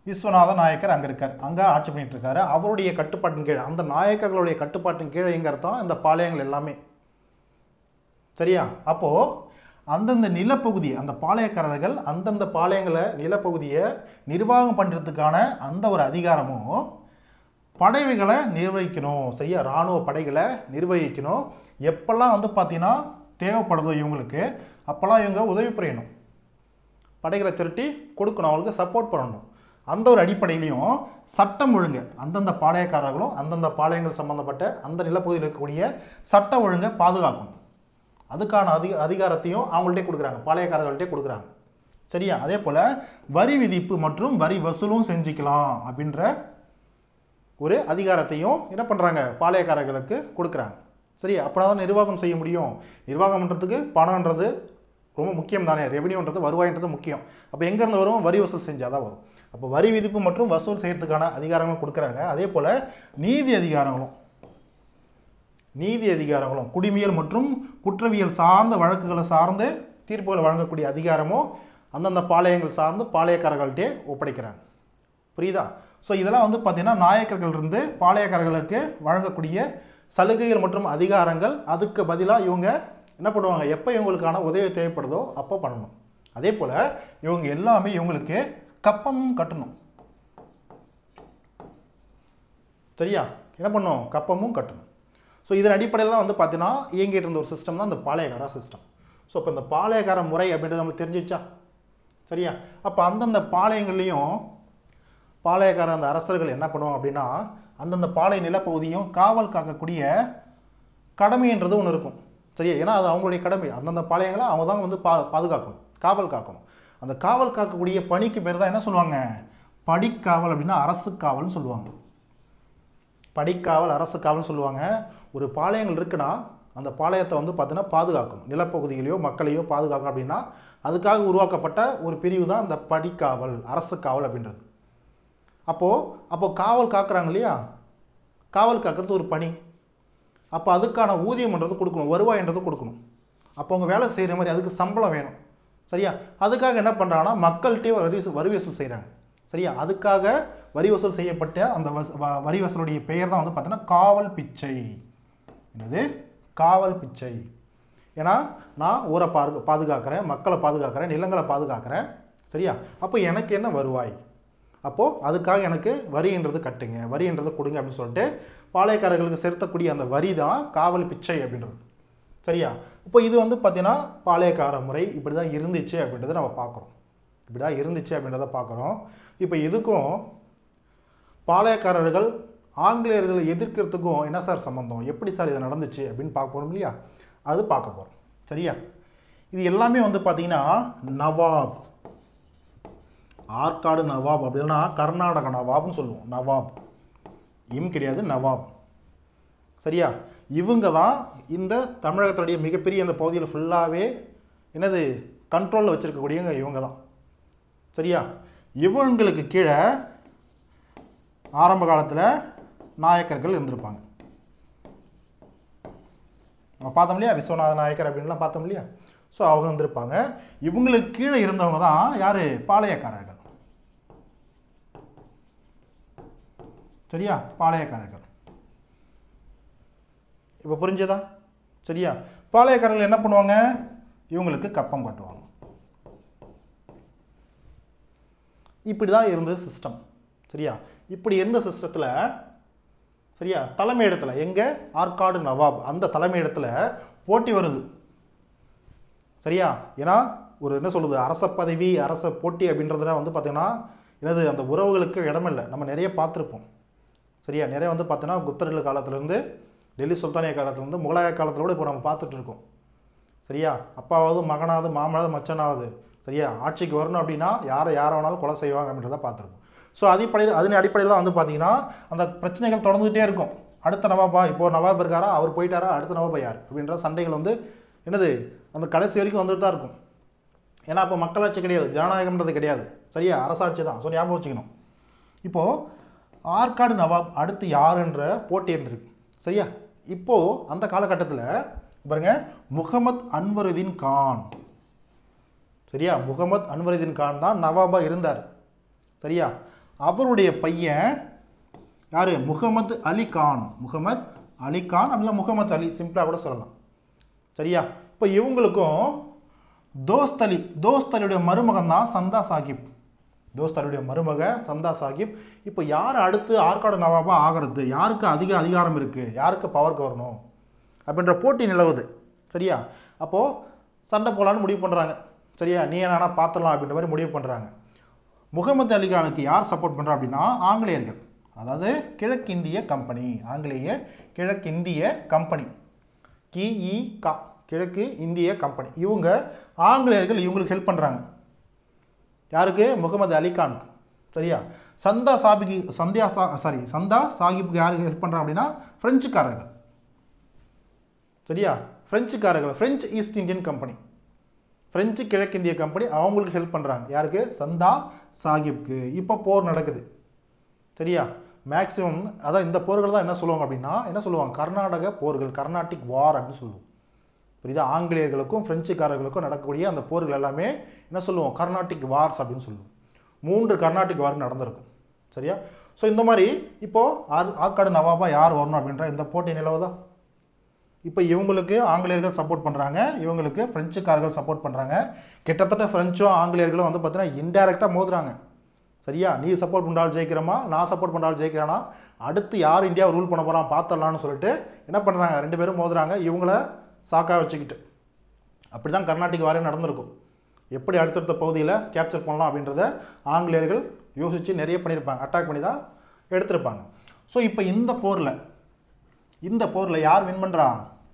விஸ்வநாத நாயக்கர் அங்கே இருக்கார் அங்கே ஆட்சி பண்ணிட்டு இருக்காரு அவருடைய கட்டுப்பாட்டின் கீழே அந்த நாயக்கர்களுடைய கட்டுப்பாட்டின் கீழே எங்க அர்த்தம் இந்த பாளையங்கள் எல்லாமே சரியா அப்போ அந்தந்த நிலப்பகுதி அந்த பாளையக்காரர்கள் அந்தந்த பாளையங்களை நிலப்பகுதியை நிர்வாகம் பண்ணுறதுக்கான அந்த ஒரு அதிகாரமும் படைவைகளை நிர்வகிக்கணும் சரியா இராணுவ படைகளை நிர்வகிக்கணும் எப்பெல்லாம் வந்து பார்த்தீங்கன்னா தேவைப்படுதோ இவங்களுக்கு அப்போல்லாம் இவங்க உதவி புரியணும் படைகளை திரட்டி கொடுக்கணும் அவங்களுக்கு சப்போர்ட் பண்ணணும் அந்த ஒரு அடிப்படையிலையும் சட்டம் ஒழுங்கு அந்தந்த பாளையக்காரர்களும் அந்தந்த பாளையங்கள் சம்பந்தப்பட்ட அந்த நிலப்பகுதியில் இருக்கக்கூடிய சட்ட ஒழுங்கை பாதுகாக்கணும் அதுக்கான அதிக அதிகாரத்தையும் அவங்கள்ட்டே கொடுக்குறாங்க பாளையக்காரர்கள்ட்டே கொடுக்குறாங்க சரியா அதே போல் வரி விதிப்பு மற்றும் வரி வசூலும் செஞ்சுக்கலாம் அப்படின்ற ஒரு அதிகாரத்தையும் என்ன பண்ணுறாங்க பாளையக்காரர்களுக்கு கொடுக்குறாங்க சரி அப்படின்னா தான் நிர்வாகம் செய்ய முடியும் நிர்வாகம் பண்ணுறதுக்கு பணம்ன்றது ரொம்ப முக்கியம் தானே ரெவென்யூன்றது வருவாய்ன்றது முக்கியம் அப்போ எங்கேருந்து வரும் வரி வசூல் செஞ்சால் தான் வரும் அப்போ வரி விதிப்பு மற்றும் வசூல் செய்யறதுக்கான அதிகாரங்களும் கொடுக்குறாங்க அதே போல் நீதி அதிகாரங்களும் நீதி அதிகாரங்களும் குடிமியல் மற்றும் குற்றவியல் சார்ந்த வழக்குகளை சார்ந்து தீர்ப்புகளை வழங்கக்கூடிய அதிகாரமும் அந்தந்த பாளையங்கள் சார்ந்து பாளையக்காரர்கள்ட்டே ஒப்படைக்கிறாங்க புரியுதா ஸோ இதெல்லாம் வந்து பார்த்தீங்கன்னா நாயக்கர்கள் இருந்து பாளையக்காரர்களுக்கு வழங்கக்கூடிய சலுகைகள் மற்றும் அதிகாரங்கள் அதுக்கு பதிலாக இவங்க என்ன பண்ணுவாங்க எப்போ இவங்களுக்கான உதவி தேவைப்படுதோ அப்போ பண்ணணும் அதே போல் இவங்க எல்லாமே இவங்களுக்கு கப்பமும் கட்டணும் சரியா என்ன பண்ணும் கப்பமும் கட்டணும் ஸோ இதன் அடிப்படையில் தான் வந்து பார்த்தீங்கன்னா இயங்கிட்டு இருந்த ஒரு சிஸ்டம் தான் இந்த பாளையக்கார சிஸ்டம் ஸோ இப்போ இந்த பாளையக்கார முறை அப்படின்றது நம்மளுக்கு தெரிஞ்சிச்சா சரியா அப்போ அந்தந்த பாளையங்கள்லேயும் பாளையக்கார அந்த அரசர்கள் என்ன பண்ணுவாங்க அப்படின்னா அந்தந்த பாளைய நிலப்பகுதியும் காவல் காக்கக்கூடிய கடமைன்றது ஒன்று இருக்கும் சரியா ஏன்னா அது அவங்களுடைய கடமை அந்தந்த பாளையங்களை அவங்க தான் வந்து பா பாதுகாக்கணும் காவல் காக்கணும் அந்த காவல் காக்கக்கூடிய பணிக்கு பேர் தான் என்ன சொல்லுவாங்க படிக்காவல் அப்படின்னா அரசு காவல்னு சொல்லுவாங்க படிக்காவல் அரசு காவல்னு சொல்லுவாங்க ஒரு பாளையங்கள் இருக்குன்னா அந்த பாளையத்தை வந்து பார்த்தீங்கன்னா பாதுகாக்கணும் நிலப்பகுதிகளையோ மக்களையோ பாதுகாக்கணும் அப்படின்னா அதுக்காக உருவாக்கப்பட்ட ஒரு பிரிவு தான் இந்த படிக்காவல் அரசு காவல் அப்படின்றது அப்போது அப்போ காவல் காக்குறாங்க இல்லையா காவல் காக்கிறது ஒரு பணி அப்போ அதுக்கான ஊதியம்ன்றது கொடுக்கணும் வருவாய்ன்றது கொடுக்கணும் அப்போ அவங்க வேலை செய்கிற மாதிரி அதுக்கு சம்பளம் வேணும் சரியா அதுக்காக என்ன பண்ணுறாங்கன்னா மக்கள்கிட்டே வரி வசூ- வரி வசூல் செய்கிறாங்க சரியா அதுக்காக வரி வசூல் செய்யப்பட்ட அந்த வச வ- வரி வசூலுடைய பெயர் தான் வந்து பார்த்தீங்கன்னா காவல் பிச்சை என்னது காவல் பிச்சை ஏன்னா நான் ஊரை பாது பாதுகாக்கிறேன் மக்களை பாதுகாக்கிறேன் நிலங்களை பாதுகாக்கிறேன் சரியா அப்போ எனக்கு என்ன வருவாய் அப்போது அதுக்காக எனக்கு வரின்றது கட்டுங்க வரின்றது கொடுங்க அப்படின்னு சொல்லிட்டு பாளையக்காரர்களுக்கு செலுத்தக்கூடிய அந்த வரி தான் காவல் பிச்சை அப்படின்றது சரியா இப்போ இது வந்து பார்த்தீங்கன்னா பாளையக்கார முறை இப்படி தான் இருந்துச்சு அப்படின்றத நம்ம பார்க்குறோம் இப்படி தான் இருந்துச்சு அப்படின்றத பார்க்குறோம் இப்போ இதுக்கும் பாளையக்காரர்கள் ஆங்கிலேயர்களை எதிர்க்கிறதுக்கும் என்ன சார் சம்மந்தம் எப்படி சார் இது நடந்துச்சு அப்படின்னு பார்க்க போகிறோம் இல்லையா அது பார்க்க போகிறோம் சரியா இது எல்லாமே வந்து பார்த்தீங்கன்னா நவாப் ஆற்காடு நவாப் அப்படின்னா கர்நாடக நவாப்னு சொல்லுவோம் நவாப் இம் கிடையாது நவாப் சரியா இவங்க தான் இந்த தமிழகத்துடைய மிகப்பெரிய இந்த பகுதியில் ஃபுல்லாகவே என்னது கண்ட்ரோலில் வச்சுருக்கக்கூடியவங்க இவங்க தான் சரியா இவங்களுக்கு கீழே ஆரம்ப காலத்தில் நாயக்கர்கள் இருந்திருப்பாங்க நம்ம பார்த்தோம் இல்லையா விஸ்வநாத நாயக்கர் அப்படின்லாம் பார்த்தோம் இல்லையா ஸோ அவங்க இருந்திருப்பாங்க இவங்களுக்கு கீழே இருந்தவங்க தான் யார் பாளையக்காரர்கள் சரியா பாளையக்காரர்கள் இப்போ புரிஞ்சதா சரியா பாளையக்காரர்கள் என்ன பண்ணுவாங்க இவங்களுக்கு கப்பம் கட்டுவாங்க இப்படி தான் இருந்தது சிஸ்டம் சரியா இப்படி இருந்த சிஸ்டத்தில் சரியா தலைமை இடத்துல எங்கே ஆற்காடு நவாப் அந்த தலைமை இடத்துல போட்டி வருது சரியா ஏன்னா ஒரு என்ன சொல்லுது அரச பதவி அரச போட்டி அப்படின்றதுல வந்து பார்த்தீங்கன்னா என்னது அந்த உறவுகளுக்கு இடமில்லை நம்ம நிறைய பார்த்துருப்போம் சரியா நிறைய வந்து பார்த்தோன்னா குப்தர்கள் காலத்துலேருந்து டெல்லி சுல்தானிய காலத்துலேருந்து முகலாய காலத்தில் கூட இப்போ நம்ம பார்த்துட்டு இருக்கோம் சரியா அப்பாவது மகனாவது மாமனாவது மச்சனாவது சரியா ஆட்சிக்கு வரணும் அப்படின்னா யாரை யாரை வேணாலும் கொலை செய்வாங்க அப்படின்றத பார்த்துருப்போம் ஸோ அடிப்படையில் அதன் அடிப்படையில் தான் வந்து பார்த்தீங்கன்னா அந்த பிரச்சனைகள் தொடர்ந்துகிட்டே இருக்கும் அடுத்த நவாபா இப்போ நவாப் இருக்காரா அவர் போயிட்டாரா அடுத்த நவாபா யார் அப்படின்ற சண்டைகள் வந்து என்னது அந்த கடைசி வரைக்கும் வந்துட்டு தான் இருக்கும் ஏன்னா அப்போ மக்களாட்சி கிடையாது ஜனநாயகம்ன்றது கிடையாது சரியா அரசாட்சி தான் ஸோ ஞாபகம் வச்சுக்கணும் இப்போது ஆற்காடு நவாப் அடுத்து யாருன்ற போட்டி இருந்திருக்கு சரியா இப்போது அந்த காலகட்டத்தில் பாருங்க முகமது அன்வருதீன் கான் சரியா முகமது அன்வருதீன் கான் தான் நவாபா இருந்தார் சரியா அவருடைய பையன் யார் முகமது அலி கான் முகமது அலி கான் அப்படின்னா முகமது அலி சிம்பிளாக கூட சொல்லலாம் சரியா இப்போ இவங்களுக்கும் தோஸ்த் அலி தோஸ்த் அலியுடைய மருமகன் தான் சந்தா சாஹிப் தோஸ்த் அலியுடைய மருமக சந்தா சாஹிப் இப்போ யார் அடுத்து ஆற்காடு நவாபா ஆகிறது யாருக்கு அதிக அதிகாரம் இருக்குது யாருக்கு பவர் வரணும் அப்படின்ற போட்டி நிலவுது சரியா அப்போது சண்டை போகலான்னு முடிவு பண்ணுறாங்க சரியா நீ என்னன்னா பார்த்துடலாம் அப்படின்ற மாதிரி முடிவு பண்ணுறாங்க முகமது அலி கானுக்கு யார் சப்போர்ட் பண்ணுறா அப்படின்னா ஆங்கிலேயர்கள் அதாவது கிழக்கிந்திய கம்பெனி ஆங்கிலேய கிழக்கிந்திய கம்பெனி கிஇ கா கிழக்கு இந்திய கம்பெனி இவங்க ஆங்கிலேயர்கள் இவங்களுக்கு ஹெல்ப் பண்ணுறாங்க யாருக்கு முகமது அலிகானுக்கு சரியா சந்தா சாபிக்கு சந்தியா சா சாரி சந்தா சாஹிப்புக்கு யாருக்கு ஹெல்ப் பண்ணுறாங்க அப்படின்னா ஃப்ரெஞ்சுக்காரர்கள் சரியா ஃப்ரெஞ்சுக்காரர்கள் French east Indian company French கிழக்கிந்திய கம்பெனி அவங்களுக்கு ஹெல்ப் பண்ணுறாங்க யாருக்கு சந்தா சாஹிப்க்கு இப்போ போர் நடக்குது சரியா மேக்ஸிமம் அதான் இந்த போர்கள் தான் என்ன சொல்லுவாங்க அப்படின்னா என்ன சொல்லுவாங்க கர்நாடக போர்கள் கர்நாடிக் வார் அப்படின்னு சொல்லுவோம் புரியுதா ஆங்கிலேயர்களுக்கும் பிரெஞ்சுக்காரர்களுக்கும் நடக்கக்கூடிய அந்த போர்கள் எல்லாமே என்ன சொல்லுவோம் கர்நாடிக் வார்ஸ் அப்படின்னு சொல்லுவோம் மூன்று கர்நாடிக் வார் நடந்திருக்கும் சரியா ஸோ இந்த மாதிரி இப்போது ஆர் ஆற்காடு நவாபா யார் வரணும் அப்படின்ற இந்த போட்டி நிலவுதா இப்போ இவங்களுக்கு ஆங்கிலேயர்கள் சப்போர்ட் பண்ணுறாங்க இவங்களுக்கு பிரெஞ்சுக்காரர்கள் சப்போர்ட் பண்ணுறாங்க கிட்டத்தட்ட ஃப்ரெஞ்சும் ஆங்கிலேயர்களும் வந்து பார்த்தீங்கன்னா இன்டெரக்டாக மோதுறாங்க சரியா நீ சப்போர்ட் பண்ணாலும் ஜெயிக்கிறோமா நான் சப்போர்ட் பண்ணாலும் ஜெயிக்கிறானா அடுத்து யார் இந்தியாவை ரூல் பண்ண போகிறான் பார்த்துடலான்னு சொல்லிட்டு என்ன பண்ணுறாங்க ரெண்டு பேரும் மோதுறாங்க இவங்கள சாக்கா வச்சுக்கிட்டு அப்படி தான் கர்நாடிக் வாரே நடந்திருக்கும் எப்படி அடுத்தடுத்த பகுதியில் கேப்சர் பண்ணலாம் அப்படின்றத ஆங்கிலேயர்கள் யோசித்து நிறைய பண்ணியிருப்பாங்க அட்டாக் பண்ணி தான் எடுத்திருப்பாங்க ஸோ இப்போ இந்த போரில் இந்த போரில் யார் வின் பண்ணுறா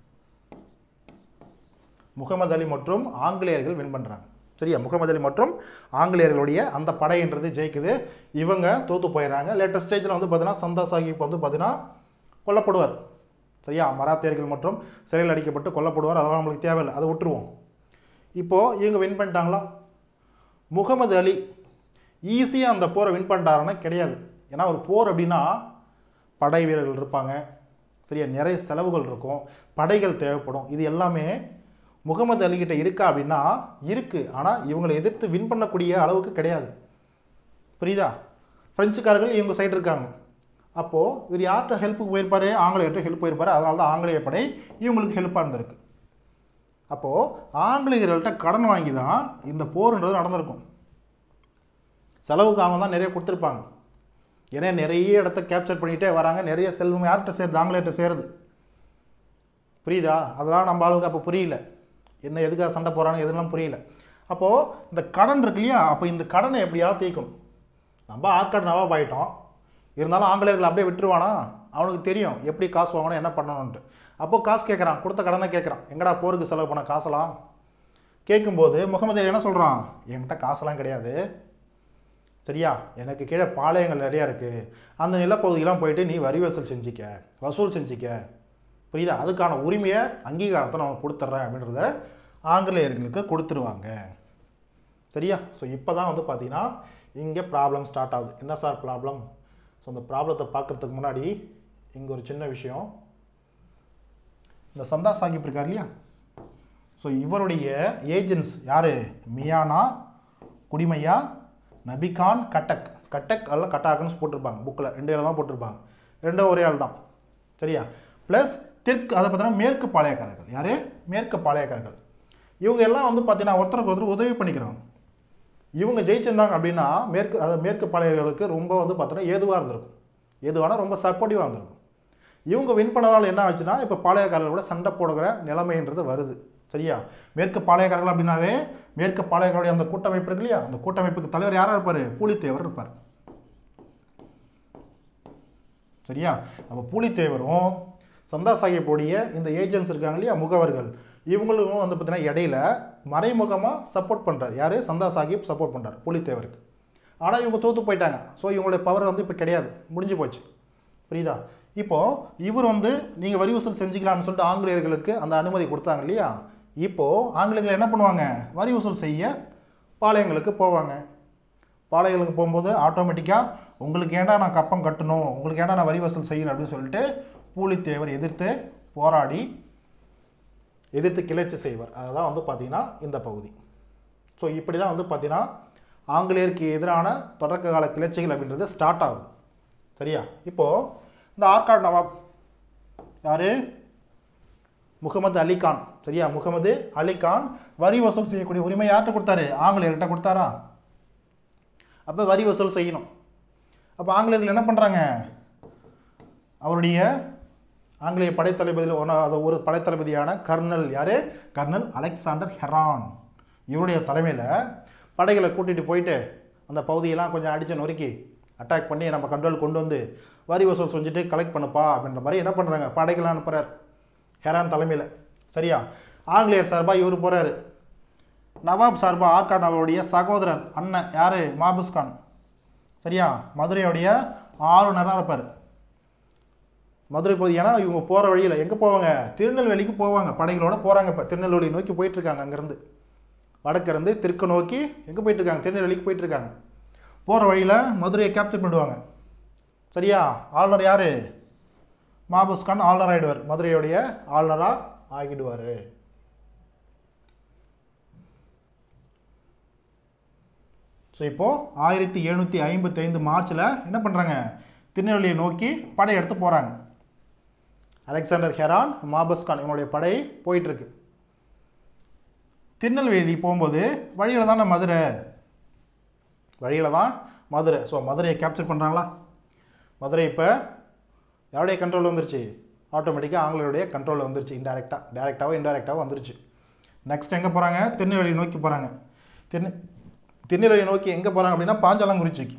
முகமது அலி மற்றும் ஆங்கிலேயர்கள் வின் பண்ணுறாங்க சரியா முகமது அலி மற்றும் ஆங்கிலேயர்களுடைய அந்த படைன்றது ஜெயிக்குது இவங்க தோத்து போயிடுறாங்க லேட்டஸ்ட் ஸ்டேஜில் வந்து பார்த்தீங்கன்னா சந்தா சாஹிப் வந்து பார்த்தீங்கன்னா கொல்லப்படுவார் சரியா மராத்தியர்கள் மற்றும் சிறையில் அடிக்கப்பட்டு கொல்லப்படுவார் அதெல்லாம் நம்மளுக்கு தேவையில்லை அதை விட்டுருவோம் இப்போது இவங்க வின் பண்ணிட்டாங்களா முகமது அலி ஈஸியாக அந்த போரை வின் பண்ணிட்டாருன்னா கிடையாது ஏன்னா ஒரு போர் அப்படின்னா படை வீரர்கள் இருப்பாங்க சரியா நிறைய செலவுகள் இருக்கும் படைகள் தேவைப்படும் இது எல்லாமே முகமது அலிகிட்ட இருக்கா அப்படின்னா இருக்குது ஆனால் இவங்களை எதிர்த்து வின் பண்ணக்கூடிய அளவுக்கு கிடையாது புரியுதா பிரெஞ்சுக்காரர்கள் இவங்க சைடு இருக்காங்க அப்போது இவர் யார்கிட்ட ஹெல்ப்புக்கு போயிருப்பாரு ஆங்கிலேயர்கிட்ட ஹெல்ப் போயிருப்பாரு அதனால தான் ஆங்கிலேய படை இவங்களுக்கு ஹெல்ப்பாக இருந்திருக்கு அப்போது ஆங்கிலேயர்கள்ட்ட கடன் வாங்கி தான் இந்த போர்ன்றது நடந்திருக்கும் செலவுக்கு அவங்க தான் நிறைய கொடுத்துருப்பாங்க ஏன்னா நிறைய இடத்த கேப்சர் பண்ணிகிட்டே வராங்க நிறைய செல்வம் யார்கிட்ட சேருது ஆங்கிலேயர்கிட்ட சேருது புரியுதா அதெல்லாம் நம்ம ஆளுங்க அப்போ புரியல என்ன எதுக்காக சண்டை போகிறாங்க எதுலாம் புரியல அப்போது இந்த கடன் இருக்கு இல்லையா அப்போ இந்த கடனை எப்படியாவது தீர்க்கணும் நம்ம ஆற்காடு நவாப் ஆகிட்டோம் இருந்தாலும் ஆங்கிலேயர்கள் அப்படியே விட்டுருவானா அவனுக்கு தெரியும் எப்படி காசு வாங்கணும் என்ன பண்ணணும்ன்ட்டு அப்போ காசு கேட்குறான் கொடுத்த கடனை கேட்குறான் எங்கடா போருக்கு செலவு பண்ண காசெல்லாம் கேட்கும்போது முகமது அலி என்ன சொல்கிறான் என்கிட்ட காசெல்லாம் கிடையாது சரியா எனக்கு கீழே பாளையங்கள் நிறையா இருக்குது அந்த நிலப்பகுதியெல்லாம் போயிட்டு நீ வரி வசூல் செஞ்சிக்க வசூல் செஞ்சிக்க புரியுதா அதுக்கான உரிமையை அங்கீகாரத்தை நான் உனக்கு கொடுத்துட்றேன் அப்படின்றத ஆங்கிலேயர்களுக்கு கொடுத்துருவாங்க சரியா ஸோ இப்போ தான் வந்து பார்த்தீங்கன்னா இங்கே ப்ராப்ளம் ஸ்டார்ட் ஆகுது என்ன சார் ப்ராப்ளம் ஸோ அந்த ப்ராப்ளத்தை பார்க்குறதுக்கு முன்னாடி இங்கே ஒரு சின்ன விஷயம் இந்த சந்தா சாஹிப் இருக்கார் இல்லையா ஸோ இவருடைய ஏஜென்ட்ஸ் யார் மியானா குடிமையா நபிகான் கட்டக் கட்டக் அல்ல கட்டாக்குன்னு போட்டிருப்பாங்க புக்கில் ரெண்டு விதமாக போட்டிருப்பாங்க ரெண்டும் ஒரே ஆள் தான் சரியா ப்ளஸ் தெற்கு அதை பார்த்தீங்கன்னா மேற்கு பாளையக்காரர்கள் யார் மேற்கு பாளையக்காரர்கள் இவங்க எல்லாம் வந்து பார்த்தீங்கன்னா ஒருத்தருக்கு ஒருத்தர் உதவி பண்ணிக்கிறாங்க இவங்க ஜெயிச்சிருந்தாங்க அப்படின்னா மேற்கு அதாவது மேற்கு பாளையர்களுக்கு ரொம்ப வந்து பார்த்தீங்கன்னா ஏதுவாக இருந்திருக்கும் ஏதுவானா ரொம்ப சப்போர்ட்டிவாக இருந்திருக்கும் இவங்க வின் பண்ணதால் என்ன ஆச்சுன்னா இப்போ பாளையக்காரர்களோட சண்டை போடுகிற நிலைமைன்றது வருது சரியா மேற்கு பாளையக்காரர்கள் அப்படின்னாவே மேற்கு பாளையக்காரருடைய அந்த கூட்டமைப்பு இருக்கு இல்லையா அந்த கூட்டமைப்புக்கு தலைவர் யாராக இருப்பார் பூலித்தேவர் இருப்பார் சரியா அப்போ பூலித்தேவரும் சந்தா சாஹிப்போடைய இந்த ஏஜென்ட்ஸ் இருக்காங்க இல்லையா முகவர்கள் இவங்களும் வந்து பார்த்தீங்கன்னா இடையில மறைமுகமாக சப்போர்ட் பண்ணுறாரு யார் சந்தா சாஹிப் சப்போர்ட் பண்ணுறாரு புலித்தேவருக்கு ஆனால் இவங்க தோற்று போயிட்டாங்க ஸோ இவங்களுடைய பவர் வந்து இப்போ கிடையாது முடிஞ்சு போச்சு புரியுதா இப்போது இவர் வந்து நீங்கள் வரி வசூல் செஞ்சுக்கலாம்னு சொல்லிட்டு ஆங்கிலேயர்களுக்கு அந்த அனுமதி கொடுத்தாங்க இல்லையா இப்போது ஆங்கிலேயர்கள் என்ன பண்ணுவாங்க வரி வசூல் செய்ய பாளையங்களுக்கு போவாங்க பாளையங்களுக்கு போகும்போது ஆட்டோமேட்டிக்காக உங்களுக்கு ஏன்டா நான் கப்பம் கட்டணும் உங்களுக்கு ஏன்டா நான் வரி வசூல் செய்யணும் அப்படின்னு சொல்லிட்டு பூலித்தேவர் எதிர்த்து போராடி எதிர்த்து கிளர்ச்சி செய்வார் அதுதான் வந்து பார்த்தீங்கன்னா இந்த பகுதி ஸோ இப்படி தான் வந்து பார்த்தீங்கன்னா ஆங்கிலேயருக்கு எதிரான தொடக்க கால கிளர்ச்சிகள் அப்படின்றது ஸ்டார்ட் ஆகுது சரியா இப்போது இந்த ஆர்காட் நவாப் யார் முகமது அலி கான் சரியா முகமது அலி கான் வரி வசூல் செய்யக்கூடிய உரிமை யார்கிட்ட கொடுத்தாரு ஆங்கிலேயர்கிட்ட கொடுத்தாரா அப்போ வரி வசூல் செய்யணும் அப்போ ஆங்கிலேயர்கள் என்ன பண்ணுறாங்க அவருடைய ஆங்கிலேய படைத்தளபதியில் ஒன்றா அது ஒரு படைத்தளபதியான கர்னல் யார் கர்னல் அலெக்சாண்டர் ஹெரான் இவருடைய தலைமையில் படைகளை கூட்டிகிட்டு போயிட்டு அந்த பகுதியெல்லாம் கொஞ்சம் அடித்து நொறுக்கி அட்டாக் பண்ணி நம்ம கண்ட்ரோல் கொண்டு வந்து வரி வசூல் செஞ்சுட்டு கலெக்ட் பண்ணுப்பா அப்படின்ற மாதிரி என்ன பண்ணுறாங்க படைகளை அனுப்புகிறார் ஹெரான் தலைமையில் சரியா ஆங்கிலேயர் சார்பாக இவர் போகிறாரு நவாப் சார்பாக ஆர்கான் அவருடைய சகோதரர் அண்ணன் யார் மாபுஸ் கான் சரியா மதுரையுடைய ஆளுநராக இருப்பார் மதுரை பகுதி ஏன்னா இவங்க போகிற வழியில் எங்கே போவாங்க திருநெல்வேலிக்கு போவாங்க படைகளோட போகிறாங்க இப்போ திருநெல்வேலி நோக்கி போயிட்டுருக்காங்க அங்கேருந்து வடக்கிருந்து தெற்கு நோக்கி எங்கே போயிட்டுருக்காங்க திருநெல்வேலிக்கு போயிட்டுருக்காங்க போகிற வழியில் மதுரையை கேப்சர் பண்ணிடுவாங்க சரியா ஆளுநர் யார் மாபூஸ் கான் ஆளுநர் ஆகிடுவார் மதுரையுடைய ஆளுநராக ஆகிடுவார் ஸோ இப்போது ஆயிரத்தி எழுநூற்றி ஐம்பத்தைந்து மார்ச்சில் என்ன பண்ணுறாங்க திருநெல்வேலியை நோக்கி படையெடுத்து போகிறாங்க அலெக்சாண்டர் ஹெரான் மாபஸ் கான் இவனுடைய படை போயிட்டுருக்கு திருநெல்வேலி போகும்போது வழியில் தான் மதுரை வழியில் தான் மதுரை ஸோ மதுரையை கேப்சர் பண்ணுறாங்களா மதுரை இப்போ யாருடைய கண்ட்ரோல் வந்துருச்சு ஆட்டோமேட்டிக்காக ஆங்கிலேயருடைய கண்ட்ரோலில் வந்துருச்சு இன்டெரக்டாக டேரெக்டாகவோ இன்டெரக்டாகவோ வந்துருச்சு நெக்ஸ்ட் எங்கே போகிறாங்க திருநெல்வேலி நோக்கி போகிறாங்க திருநெ திருநெல்வேலி நோக்கி எங்கே போகிறாங்க அப்படின்னா பாஞ்சாலங்குறிச்சிக்கு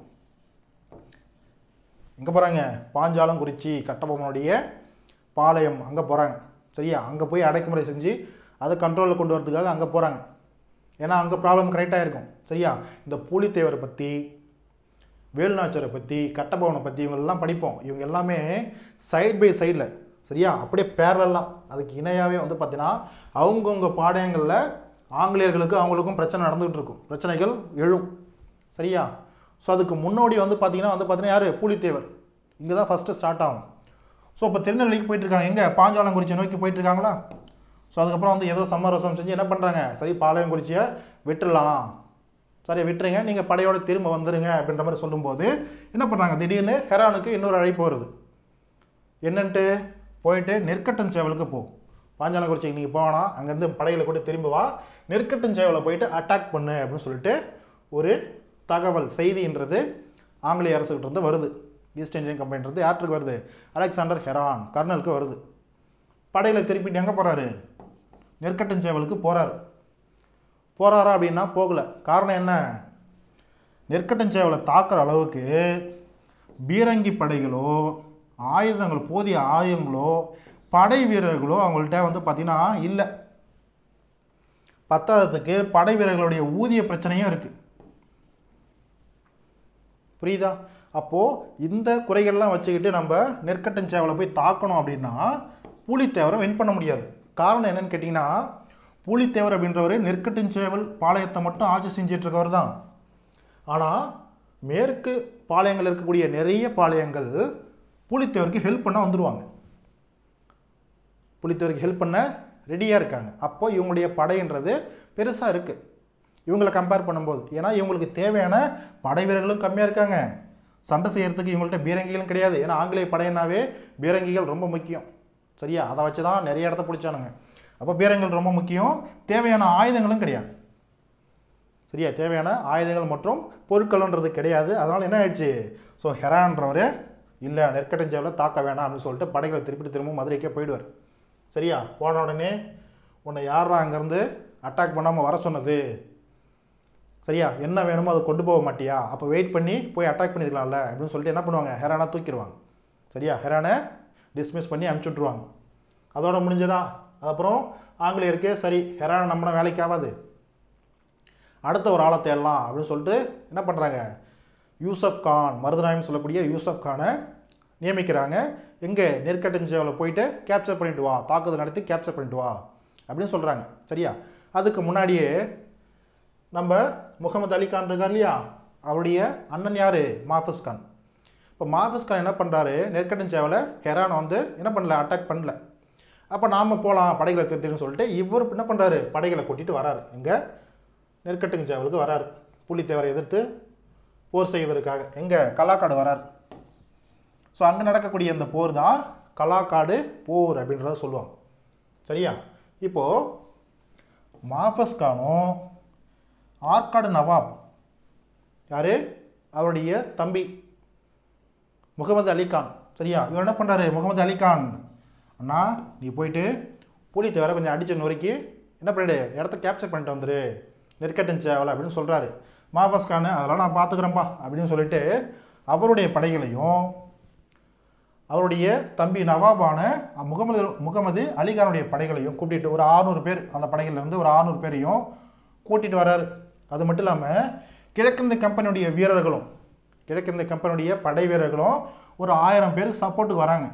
எங்கே போகிறாங்க பாஞ்சாலங்குறிச்சி கட்டபொம்மனுடைய பாளையம் அங்கே போகிறாங்க சரியா அங்கே போய் அடக்குமுறை செஞ்சு அதை கண்ட்ரோலில் கொண்டு வரதுக்காக அங்கே போகிறாங்க ஏன்னா அங்கே ப்ராப்ளம் கரெக்டாக இருக்கும் சரியா இந்த பூலித்தேவரை பற்றி வேலுநாச்சரை பற்றி கட்டபவனை பற்றி இவங்கெல்லாம் படிப்போம் இவங்க எல்லாமே சைட் பை சைடில் சரியா அப்படியே பேரலாம் அதுக்கு இணையாகவே வந்து பார்த்தீங்கன்னா அவங்கவுங்க பாடயங்களில் ஆங்கிலேயர்களுக்கு அவங்களுக்கும் பிரச்சனை நடந்துகிட்டு இருக்கும் பிரச்சனைகள் எழும் சரியா ஸோ அதுக்கு முன்னோடி வந்து பார்த்தீங்கன்னா வந்து பார்த்தீங்கன்னா யார் பூலித்தேவர் இங்கே தான் ஃபஸ்ட்டு ஸ்டார்ட் ஆகும் ஸோ இப்போ திருநெல்வேலிக்கு போயிட்டு இருக்காங்க எங்கே பாஞ்சாலங்குறிச்சி நோக்கி போயிட்டு இருக்காங்களா ஸோ அதுக்கப்புறம் வந்து ஏதோ சமரசம் செஞ்சு என்ன பண்ணுறாங்க சரி பாளையங்குறிச்சியை விட்டுடலாம் சரி விட்டுருங்க நீங்கள் படையோட திரும்ப வந்துருங்க அப்படின்ற மாதிரி சொல்லும்போது என்ன பண்ணுறாங்க திடீர்னு ஹெரானுக்கு இன்னொரு அழைப்பு வருது என்னன்ட்டு போயிட்டு நெற்கட்டன் சேவலுக்கு போ பாஞ்சாலங்குறிச்சிக்கு நீங்கள் போனா அங்கேருந்து படைகளை கூட திரும்ப வா நெற்கட்டன் சேவலை போயிட்டு அட்டாக் பண்ணு அப்படின்னு சொல்லிட்டு ஒரு தகவல் செய்தின்றது ஆங்கிலேய அரசுகிட்ட இருந்து வருது ஈஸ்ட் இந்தியன் கம்பெனின்றது யாருக்கு வருது அலெக்சாண்டர் ஹெரான் கர்னலுக்கு வருது படையில் திருப்பிட்டு எங்கே போகிறாரு நெற்கட்டன் சேவலுக்கு போகிறாரு போகிறாரா அப்படின்னா போகல காரணம் என்ன நெற்கட்டன் சேவலை தாக்குற அளவுக்கு பீரங்கி படைகளோ ஆயுதங்கள் போதிய ஆயுதங்களோ படை வீரர்களோ அவங்கள்ட்ட வந்து பார்த்திங்கன்னா இல்லை பத்தாததுக்கு படை வீரர்களுடைய ஊதிய பிரச்சனையும் இருக்குது புரியுதா அப்போது இந்த குறைகள்லாம் வச்சுக்கிட்டு நம்ம நெற்கட்டன் சேவலை போய் தாக்கணும் அப்படின்னா பூலித்தேவரை வின் பண்ண முடியாது காரணம் என்னன்னு கேட்டிங்கன்னா பூலித்தேவர் அப்படின்றவர் நெற்கட்டன் சேவல் பாளையத்தை மட்டும் ஆட்சி செஞ்சிட்டு இருக்கவர் தான் ஆனால் மேற்கு பாளையங்கள் இருக்கக்கூடிய நிறைய பாளையங்கள் பூலித்தேவருக்கு ஹெல்ப் பண்ண வந்துடுவாங்க புலித்தேவருக்கு ஹெல்ப் பண்ண ரெடியாக இருக்காங்க அப்போ இவங்களுடைய படைன்றது பெருசாக இருக்குது இவங்களை கம்பேர் பண்ணும்போது ஏன்னா இவங்களுக்கு தேவையான படை வீரர்களும் கம்மியாக இருக்காங்க சண்டை செய்யறதுக்கு இவங்கள்ட்ட பீரங்கிகளும் கிடையாது ஏன்னா ஆங்கிலேய படையினாவே பீரங்கிகள் ரொம்ப முக்கியம் சரியா அதை வச்சு தான் நிறைய இடத்த பிடிச்சானுங்க அப்போ பீரங்கிகள் ரொம்ப முக்கியம் தேவையான ஆயுதங்களும் கிடையாது சரியா தேவையான ஆயுதங்கள் மற்றும் பொருட்கள்ன்றது கிடையாது அதனால் என்ன ஆயிடுச்சு ஸோ ஹெரான்றவர் இல்லை நெற்கட்டஞ்சேவில் தாக்க வேணாம் அப்படின்னு சொல்லிட்டு படைகளை திருப்பி திரும்ப மதுரைக்கே போயிடுவார் சரியா போன உடனே உன்னை யாரா அங்கேருந்து அட்டாக் பண்ணாமல் வர சொன்னது சரியா என்ன வேணுமோ அதை கொண்டு போக மாட்டியா அப்போ வெயிட் பண்ணி போய் அட்டாக் பண்ணியிருக்கலாம்ல அப்படின்னு சொல்லிட்டு என்ன பண்ணுவாங்க ஹெரானா தூக்கிடுவாங்க சரியா ஹெரானை டிஸ்மிஸ் பண்ணி அனுப்பிச்சி விட்ருவாங்க அதோட முடிஞ்சதா அப்புறம் ஆங்கிலேயருக்கு சரி ஹெரானை நம்மள வேலைக்கு ஆகாது அடுத்த ஒரு ஆளை தேடலாம் அப்படின்னு சொல்லிட்டு என்ன பண்ணுறாங்க யூசப் கான் மருதநாயம் சொல்லக்கூடிய யூசப் கானை நியமிக்கிறாங்க எங்கே நெற்கட்டஞ்சேவில் போயிட்டு கேப்சர் பண்ணிட்டு வா தாக்குதல் நடத்தி கேப்சர் பண்ணிட்டு வா அப்படின்னு சொல்கிறாங்க சரியா அதுக்கு முன்னாடியே நம்ம முகமது அலி கான் இருக்கார் இல்லையா அவருடைய அண்ணன் யார் மாஃபிஸ் கான் இப்போ மாஃபிஸ் கான் என்ன பண்ணுறாரு நெற்கட்டன் சேவலை ஹெரானை வந்து என்ன பண்ணல அட்டாக் பண்ணல அப்போ நாம் போகலாம் படைகளை திருத்தின்னு சொல்லிட்டு இவர் என்ன பண்ணுறாரு படைகளை கூட்டிகிட்டு வராரு எங்கே நெற்கட்டுங்க சேவலுக்கு வராரு புலித்தேவரை எதிர்த்து போர் செய்வதற்காக எங்கே கலாக்காடு வரார் ஸோ அங்கே நடக்கக்கூடிய அந்த போர் தான் கலாக்காடு போர் அப்படின்றத சொல்லுவாங்க சரியா இப்போது மாஃபஸ் கானும் ஆற்காடு நவாப் யார் அவருடைய தம்பி முகமது அலிகான் சரியா இவர் என்ன பண்ணுறாரு முகமது அலிகான் அண்ணா நீ போயிட்டு புலித்தேவரை கொஞ்சம் அடிச்ச நொறுக்கி என்ன பண்ணிடு இடத்த கேப்சர் பண்ணிட்டு வந்துரு நெருக்கட்டுச்சு அவளை அப்படின்னு சொல்கிறாரு மாஃபஸ் கான் அதெல்லாம் நான் பார்த்துக்கிறேன்ப்பா அப்படின்னு சொல்லிட்டு அவருடைய படைகளையும் அவருடைய தம்பி நவாபான முகமது முகமது அலிகானுடைய படைகளையும் கூட்டிட்டு ஒரு 600 பேர் அந்த படைகள்ல இருந்து ஒரு 600 பேரையும் கூட்டிட்டு வர்றாரு அது மட்டும் இல்லாமல் கிழக்கிந்திய கம்பெனியுடைய வீரர்களும் கிழக்கிந்திய கம்பெனியுடைய படை வீரர்களும் ஒரு ஆயிரம் பேருக்கு சப்போர்ட்டுக்கு வராங்க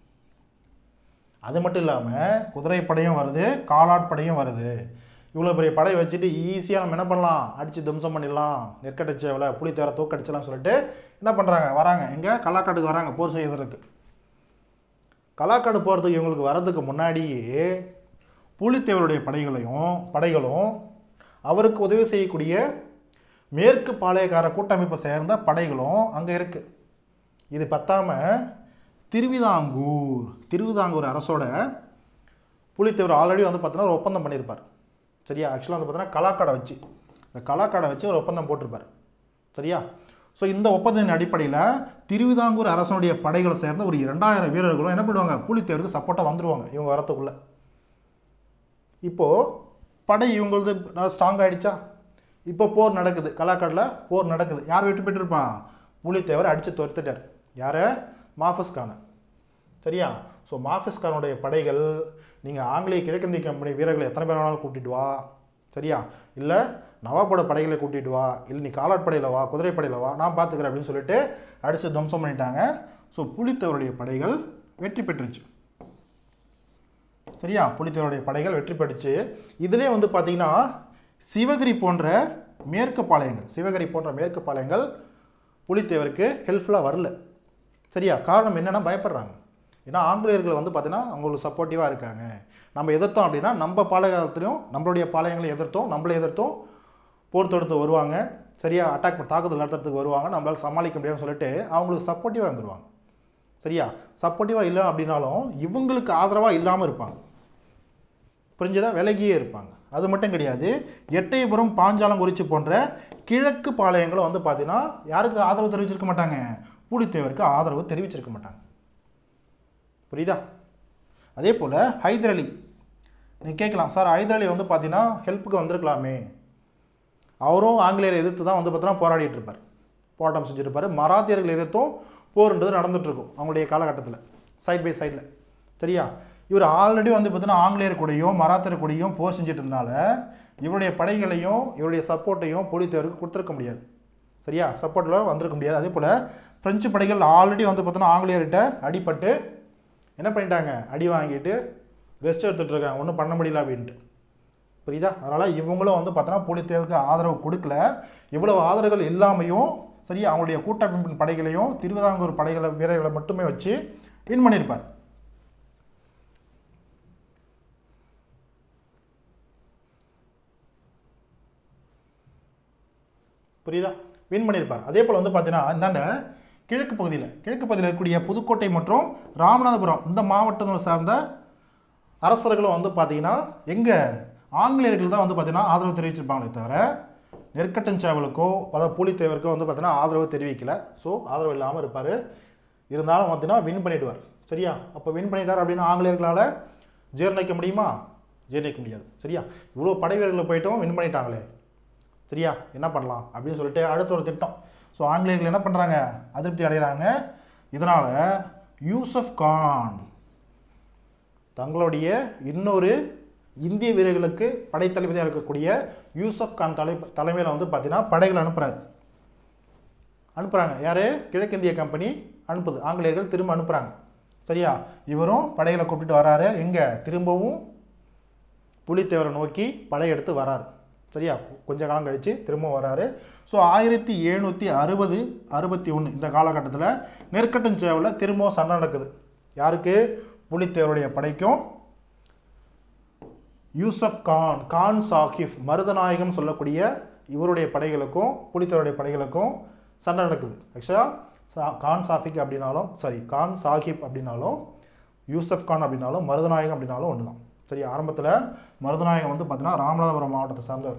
அது மட்டும் இல்லாமல் குதிரைப்படையும் வருது காலாட்படையும் வருது இவ்வளோ பெரிய படை வச்சுட்டு ஈஸியாக நம்ம என்ன பண்ணலாம் அடித்து தும்சம் பண்ணிடலாம் நெற்கடிச்சவளை புளித்தேவரை தூக்கடிச்சலாம் சொல்லிட்டு என்ன பண்ணுறாங்க வராங்க எங்கே கலாக்காட்டுக்கு வராங்க போர் செய்வதற்கு கலாக்காடு போகிறதுக்கு இவங்களுக்கு வர்றதுக்கு முன்னாடியே புலித்தேவருடைய படைகளையும் படைகளும் அவருக்கு உதவி செய்யக்கூடிய மேற்கு பாளையக்கார கூட்டமைப்பை சேர்ந்த படைகளும் அங்கே இருக்குது இது பத்தாம திருவிதாங்கூர் திருவிதாங்கூர் அரசோட புலித்தேவர் ஆல்ரெடி வந்து பார்த்தீங்கன்னா ஒரு ஒப்பந்தம் பண்ணியிருப்பார் சரியா ஆக்சுவலாக வந்து பார்த்தீங்கன்னா கலாக்காடை வச்சு இந்த கலாக்காடை வச்சு ஒரு ஒப்பந்தம் போட்டிருப்பார் சரியா ஸோ இந்த ஒப்பந்தத்தின் அடிப்படையில் திருவிதாங்கூர் அரசனுடைய படைகளை சேர்ந்த ஒரு இரண்டாயிரம் வீரர்களும் என்ன பண்ணுவாங்க புலித்தேவருக்கு சப்போர்ட்டாக வந்துருவாங்க இவங்க வரத்துக்குள்ள இப்போது படை இவங்களது நல்லா ஸ்ட்ராங் ஆயிடுச்சா இப்போ போர் நடக்குது கலாக்காடில் போர் நடக்குது யார் வெற்றி பெற்றிருப்பான் புலித்தேவர் அடித்து துரத்துட்டார் யாரை மாஃபஸ் கானை சரியா ஸோ மாஃபஸ் கானுடைய படைகள் நீங்கள் ஆங்கிலேய கிழக்கிந்திய கம்பெனி வீரர்களை எத்தனை பேர் வேணாலும் கூட்டிட்டு வா சரியா இல்லை நவாபோட படைகளை கூட்டிட்டு வா இல்லை நீ காலாட்படையில் வா குதிரைப்படையில் வா நான் பார்த்துக்கிறேன் அப்படின்னு சொல்லிட்டு அடித்து துவம்சம் பண்ணிட்டாங்க ஸோ புலித்தேவருடைய படைகள் வெற்றி பெற்றுச்சு சரியா புலித்தேவருடைய படைகள் வெற்றி பெற்றுச்சு இதிலே வந்து பார்த்தீங்கன்னா சிவகிரி போன்ற மேற்கு பாளையங்கள் சிவகிரி போன்ற மேற்கு பாளையங்கள் புலித்தேவருக்கு ஹெல்ப்ஃபுல்லாக வரல சரியா காரணம் என்னன்னா பயப்படுறாங்க ஏன்னா ஆங்கிலேயர்கள் வந்து பார்த்தீங்கன்னா அவங்களுக்கு சப்போர்ட்டிவாக இருக்காங்க நம்ம எதிர்த்தோம் அப்படின்னா நம்ம பாளையத்துலையும் நம்மளுடைய பாளையங்களை எதிர்த்தோம் நம்மளை எதிர்த்தோம் போர் தொடுத்து வருவாங்க சரியா அட்டாக் தாக்குதல் நடத்துறதுக்கு வருவாங்க நம்மளால சமாளிக்க முடியாதுன்னு சொல்லிட்டு அவங்களுக்கு சப்போர்ட்டிவாக இருந்துருவாங்க சரியா சப்போர்ட்டிவாக இல்லை அப்படின்னாலும் இவங்களுக்கு ஆதரவாக இல்லாமல் இருப்பாங்க புரிஞ்சதா விலகியே இருப்பாங்க அது மட்டும் கிடையாது எட்டயபுரம் பாஞ்சாலங்குறிச்சி போன்ற கிழக்கு பாளையங்களும் வந்து பார்த்தீங்கன்னா யாருக்கு ஆதரவு தெரிவிச்சிருக்க மாட்டாங்க பூலித்தேவருக்கு ஆதரவு தெரிவிச்சிருக்க மாட்டாங்க புரியுதா அதே போல் ஹைதர் அலி நீங்கள் கேட்கலாம் சார் ஹைதர் அலி வந்து பார்த்தீங்கன்னா ஹெல்ப்புக்கு வந்திருக்கலாமே அவரும் ஆங்கிலேயரை எதிர்த்து தான் வந்து பார்த்தீங்கன்னா போராடிட்டு இருப்பார் போராட்டம் செஞ்சுருப்பார் மராத்தியர்கள் எதிர்த்தும் போர்ன்றது நடந்துட்டு இருக்கும் அவங்களுடைய காலகட்டத்தில் சைட் பை சைடில் சரியா இவர் ஆல்ரெடி வந்து பார்த்தீங்கன்னா ஆங்கிலேயர் கூடயும் மராத்தியர் கூடயும் போர் செஞ்சுட்டு இருந்தனால இவருடைய படைகளையும் இவருடைய சப்போர்ட்டையும் போலீத்தேவருக்கு கொடுத்துருக்க முடியாது சரியா சப்போர்ட்டில் வந்திருக்க முடியாது அதே போல் பிரெஞ்சு படைகள் ஆல்ரெடி வந்து பார்த்தோன்னா ஆங்கிலேயர்கிட்ட அடிபட்டு என்ன பண்ணிட்டாங்க அடி வாங்கிட்டு ரெஸ்ட் எடுத்துகிட்டு இருக்காங்க ஒன்றும் பண்ண முடியல அப்படின்ட்டு புரியுதா அதனால் இவங்களும் வந்து பார்த்தோன்னா புலித்தேவருக்கு ஆதரவு கொடுக்கல இவ்வளவு ஆதரவுகள் இல்லாமையும் சரி அவங்களுடைய கூட்டமைப்பின் படைகளையும் திருவிதாங்கூர் படைகளை வீரர்களை மட்டுமே வச்சு வின் பண்ணியிருப்பார் புரியுதா வின் பண்ணியிருப்பார் அதே போல் வந்து பார்த்தீங்கன்னா இந்தாண்ட கிழக்கு பகுதியில் கிழக்கு பகுதியில் இருக்கக்கூடிய புதுக்கோட்டை மற்றும் ராமநாதபுரம் இந்த மாவட்டங்களை சார்ந்த அரசர்களும் வந்து பார்த்தீங்கன்னா எங்கே ஆங்கிலேயர்கள் தான் வந்து பார்த்தீங்கன்னா ஆதரவு தெரிவிச்சிருப்பாங்களே தவிர நெற்கட்டன் சேவலுக்கோ அதாவது பூலித்தேவருக்கோ வந்து பார்த்தீங்கன்னா ஆதரவு தெரிவிக்கல ஸோ ஆதரவு இல்லாமல் இருப்பார் இருந்தாலும் பார்த்தீங்கன்னா வின் பண்ணிடுவார் சரியா அப்போ வின் பண்ணிட்டார் அப்படின்னு ஆங்கிலேயர்களால் ஜீர்ணிக்க முடியுமா ஜீர்ணிக்க முடியாது சரியா இவ்வளோ படை வீரர்களை போயிட்டும் வின் பண்ணிட்டாங்களே சரியா என்ன பண்ணலாம் அப்படின்னு சொல்லிட்டு அடுத்த ஒரு திட்டம் ஸோ ஆங்கிலேயர்கள் என்ன பண்ணுறாங்க அதிருப்தி அடைகிறாங்க இதனால் யூசப் கான் தங்களுடைய இன்னொரு இந்திய வீரர்களுக்கு படைத்தளபதியாக இருக்கக்கூடிய யூசப் கான் தலை தலைமையில் வந்து பார்த்தீங்கன்னா படைகள் அனுப்புகிறாரு அனுப்புகிறாங்க யார் கிழக்கிந்திய கம்பெனி அனுப்புது ஆங்கிலேயர்கள் திரும்ப அனுப்புகிறாங்க சரியா இவரும் படைகளை கூப்பிட்டு வராரு எங்கே திரும்பவும் புலித்தேவரை நோக்கி படையெடுத்து வராரு சரியா கொஞ்ச காலம் கழித்து திரும்ப வராரு ஸோ ஆயிரத்தி எழுநூற்றி அறுபது அறுபத்தி ஒன்று இந்த காலகட்டத்தில் நெற்கட்டும் சேவலில் திரும்பவும் சண்டை நடக்குது யாருக்கு புலித்தேவருடைய படைக்கும் யூசப் கான் கான் சாஹிப் மருதநாயகம் சொல்லக்கூடிய இவருடைய படைகளுக்கும் புலித்தேவருடைய படைகளுக்கும் சண்டை நடக்குது ஆக்சுவலாக கான் சாஃபிக் அப்படின்னாலும் சாரி கான் சாஹிப் அப்படின்னாலும் யூசப் கான் அப்படின்னாலும் மருதநாயகம் அப்படின்னாலும் ஒன்று தான் சரி ஆரம்பத்தில் மருதநாயகம் வந்து பார்த்தீங்கன்னா ராமநாதபுரம் மாவட்டத்தை சார்ந்தவர்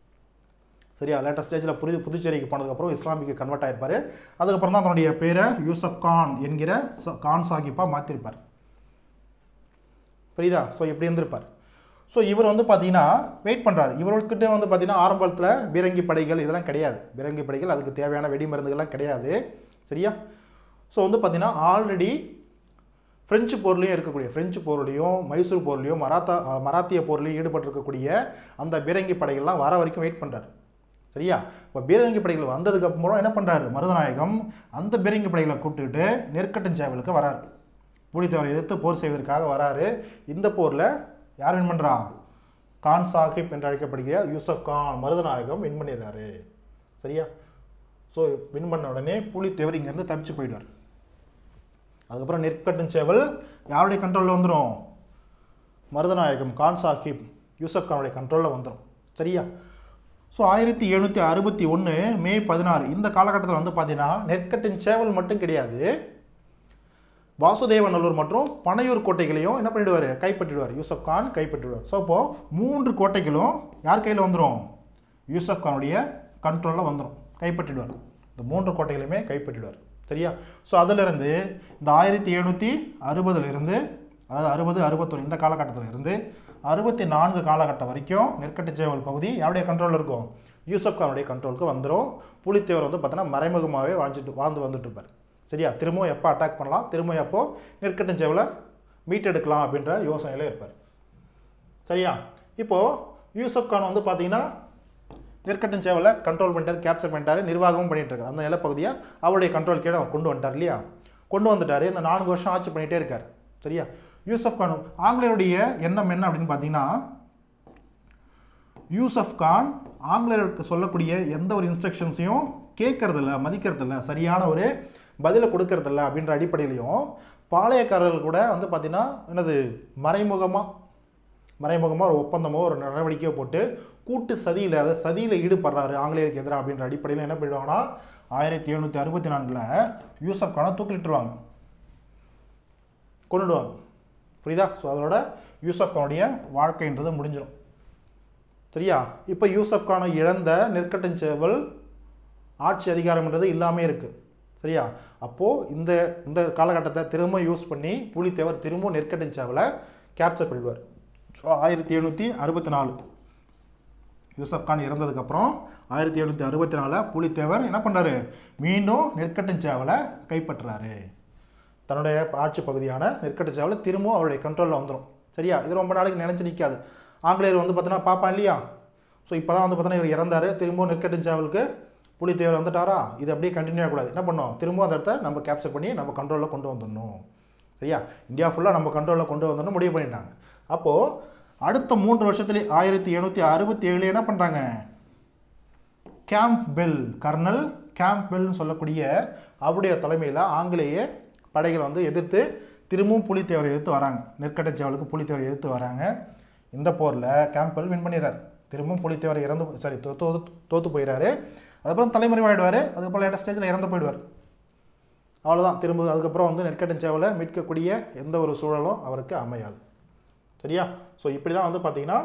சரியா லேட்டஸ்ட் ஸ்டேஜில் புது புதுச்சேரிக்கு போனதுக்கப்புறம் இஸ்லாமிக்கு கன்வெர்ட் ஆயிருப்பார் அதுக்கப்புறம் தான் தன்னுடைய பேரை யூசப் கான் என்கிற ச- கான் சாஹிப்பாக மாற்றிருப்பார் புரியுதா ஸோ இப்படி இருந்திருப்பார் ஸோ இவர் வந்து பார்த்தீங்கன்னா வெயிட் பண்ணுறாரு இவர்கிட்ட வந்து பார்த்தீங்கன்னா ஆரம்பத்தில் பீரங்கி படைகள் இதெல்லாம் கிடையாது பீரங்கி படைகள் அதுக்கு தேவையான வெடி மருந்துகள்லாம் கிடையாது சரியா ஸோ வந்து பார்த்தீங்கன்னா ஆல்ரெடி பிரெஞ்சு போர்லையும் இருக்கக்கூடிய பிரெஞ்சு போர்லையும் மைசூர் போர்லையும் மராத்தா அஹ், மராத்திய போர்லையும் ஈடுபட்டிருக்கக்கூடிய அந்த பீரங்கி படைகள்லாம் வர வரைக்கும் வெயிட் பண்ணுறாரு சரியா இப்போ பீரங்கி படைகள் வந்ததுக்கு அப்புறம் என்ன பண்ணுறாரு மருதநாயகம் அந்த பீரங்கி படைகளை கூப்பிட்டுக்கிட்டு நெற்கட்டஞ்சேவலுக்கு வராரு புலித்தேவரை எதிர்த்து போர் செய்வதற்காக வராரு இந்த போரில் யார் வின் பண்ணுறா கான் சாஹிப் என்று அழைக்கப்படுகிற யூசப் கான் மருதநாயகம் வின் பண்ணிடுறாரு சரியா ஸோ வின் பண்ண உடனே புலித்தேவர் இங்கேருந்து தப்பிச்சு போயிடுவார் அதுக்கப்புறம் நெற்கட்டும் சேவல் யாருடைய கண்ட்ரோலில் வந்துடும் மருதநாயகம் கான் சாஹிப் யூசப் கானுடைய கண்ட்ரோலில் வந்துடும் சரியா ஸோ ஆயிரத்தி எழுநூற்றி அறுபத்தி ஒன்று மே பதினாறு இந்த காலகட்டத்தில் வந்து பார்த்தீங்கன்னா நெற்கட்டின் சேவல் மட்டும் கிடையாது வாசுதேவநல்லூர் மற்றும் பனையூர் கோட்டைகளையும் என்ன பண்ணிடுவார் கைப்பற்றிடுவார் யூசப் கான் கைப்பற்றிடுவார் ஸோ அப்போது மூன்று கோட்டைகளும் யார் கையில் வந்துடும் யூசப் கானுடைய கண்ட்ரோலில் வந்துடும் கைப்பற்றிடுவார் இந்த மூன்று கோட்டைகளையுமே கைப்பற்றிடுவார் சரியா ஸோ அதிலிருந்து இந்த ஆயிரத்தி எழுநூற்றி அறுபதுலேருந்து அதாவது அறுபது அறுபத்தொன்று இந்த காலகட்டத்தில் இருந்து அறுபத்தி நான்கு காலகட்டம் வரைக்கும் நெற்கட்டுச்சேவல் பகுதி யாருடைய கண்ட்ரோலில் இருக்கும் யூசப் கானுடைய கண்ட்ரோலுக்கு வந்துடும் புலித்தேவர் வந்து பார்த்தோன்னா மறைமுகமாகவே வாழ்ந்துட்டு வாழ்ந்து வந்துட்டு இருப்பார் சரியா திரும்பவும் எப்போ அட்டாக் பண்ணலாம் திரும்ப எப்போ நெற்கட்டுச்சேவலை மீட்டெடுக்கலாம் அப்படின்ற யோசனையில் இருப்பார் சரியா இப்போது யூசப் கான் வந்து பார்த்தீங்கன்னா நெற்கட்டும் சேவலை கண்ட்ரோல் பண்ணிட்டார் கேப்சர் பண்ணிட்டாரு நிர்வாகமும் பண்ணிட்டு இருக்காரு அந்த நிலப்பகுதியை அவருடைய கண்ட்ரோல் கீழே அவர் கொண்டு வந்துட்டார் இல்லையா கொண்டு வந்துட்டாரு இந்த நான்கு வருஷம் ஆட்சி பண்ணிட்டே இருக்கார் சரியா யூசப் கான் ஆங்கிலேயருடைய எண்ணம் என்ன அப்படின்னு பார்த்தீங்கன்னா யூசப் கான் ஆங்கிலேயருக்கு சொல்லக்கூடிய எந்த ஒரு இன்ஸ்ட்ரக்ஷன்ஸையும் கேட்கறதில்ல மதிக்கிறதில்ல சரியான ஒரு பதிலை கொடுக்கறதில்ல அப்படின்ற அடிப்படையிலையும் பாளையக்காரர்கள் கூட வந்து பார்த்தீங்கன்னா என்னது மறைமுகமாக மறைமுகமாக ஒரு ஒப்பந்தமோ ஒரு நடவடிக்கையோ போட்டு கூட்டு சதியில் அதாவது சதியில் ஈடுபடுறாரு ஆங்கிலேயருக்கு எதிராக அப்படின்ற அடிப்படையில் என்ன பண்ணிடுவாங்கன்னா ஆயிரத்தி எழுநூற்றி அறுபத்தி நான்கில் யூசப் கானை தூக்கிலிட்டுருவாங்க கொண்டுடுவாங்க புரியுதா ஸோ அதோட யூசப் கானுடைய வாழ்க்கைன்றது முடிஞ்சிடும் சரியா இப்போ யூசப் கானை இழந்த நெற்கட்டும் சேவல் ஆட்சி அதிகாரம்ன்றது இல்லாமல் இருக்குது சரியா அப்போது இந்த இந்த காலகட்டத்தை திரும்ப யூஸ் பண்ணி புலித்தேவர் திரும்ப நெற்கட்டும் சேவலை கேப்சர் பண்ணிடுவார் ஸோ ஆயிரத்தி எழுநூற்றி அறுபத்தி நாலு யூசப் கான் இறந்ததுக்கப்புறம் ஆயிரத்தி எழுநூற்றி அறுபத்தி நாலில் புலித்தேவர் என்ன பண்ணாரு மீண்டும் நெற்கட்டும் சேவலை கைப்பற்றுறாரு தன்னுடைய ஆட்சி பகுதியான நெற்கட்டு சேவலை திரும்பவும் அவருடைய கண்ட்ரோலில் வந்துடும் சரியா இது ரொம்ப நாளைக்கு நினச்சி நிற்காது ஆங்கிலேயர் வந்து பார்த்தீங்கன்னா பார்ப்பான் இல்லையா ஸோ இப்போ தான் வந்து பார்த்தீங்கன்னா இவர் இறந்தாரு திரும்பவும் நெற்கட்டு சேவலுக்கு புலித்தேவர் வந்துட்டாரா இது அப்படியே கண்டினியூ ஆகக்கூடாது என்ன பண்ணோம் திரும்பவும் அந்த இடத்த நம்ம கேப்சர் பண்ணி நம்ம கண்ட்ரோலில் கொண்டு வந்துடணும் சரியா இந்தியா ஃபுல்லாக நம்ம கண்ட்ரோலில் கொண்டு வந்துடணும் முடிவு பண்ணிட்டாங்க அப்போது அடுத்த மூன்று வருஷத்துலேயே ஆயிரத்தி எழுநூற்றி அறுபத்தி ஏழு என்ன பண்ணுறாங்க கேம்ப் பெல் கர்னல் கேம்ப் பெல்னு சொல்லக்கூடிய அவருடைய தலைமையில் ஆங்கிலேய படைகளை வந்து எதிர்த்து திரும்பவும் புலித்தேவரை எதிர்த்து வராங்க நெற்கட்டச்சேவலுக்கு புலித்தேவரை எதிர்த்து வராங்க இந்த போரில் கேம்பெல் வின் பண்ணிடுறாரு திரும்பவும் புலித்தேவர் இறந்து சாரி தோ தோத்து தோத்து போயிடுறாரு அதுக்கப்புறம் தலைமறைவாயிடுவார் அதுக்கப்புறம் லேட்டஸ்ட் ஸ்டேஜில் இறந்து போயிடுவார் அவ்வளோதான் திரும்ப அதுக்கப்புறம் வந்து நெற்கட்டச்சேவலை மீட்கக்கூடிய எந்த ஒரு சூழலும் அவருக்கு அமையாது சரியா ஸோ இப்படி தான் வந்து பார்த்தீங்கன்னா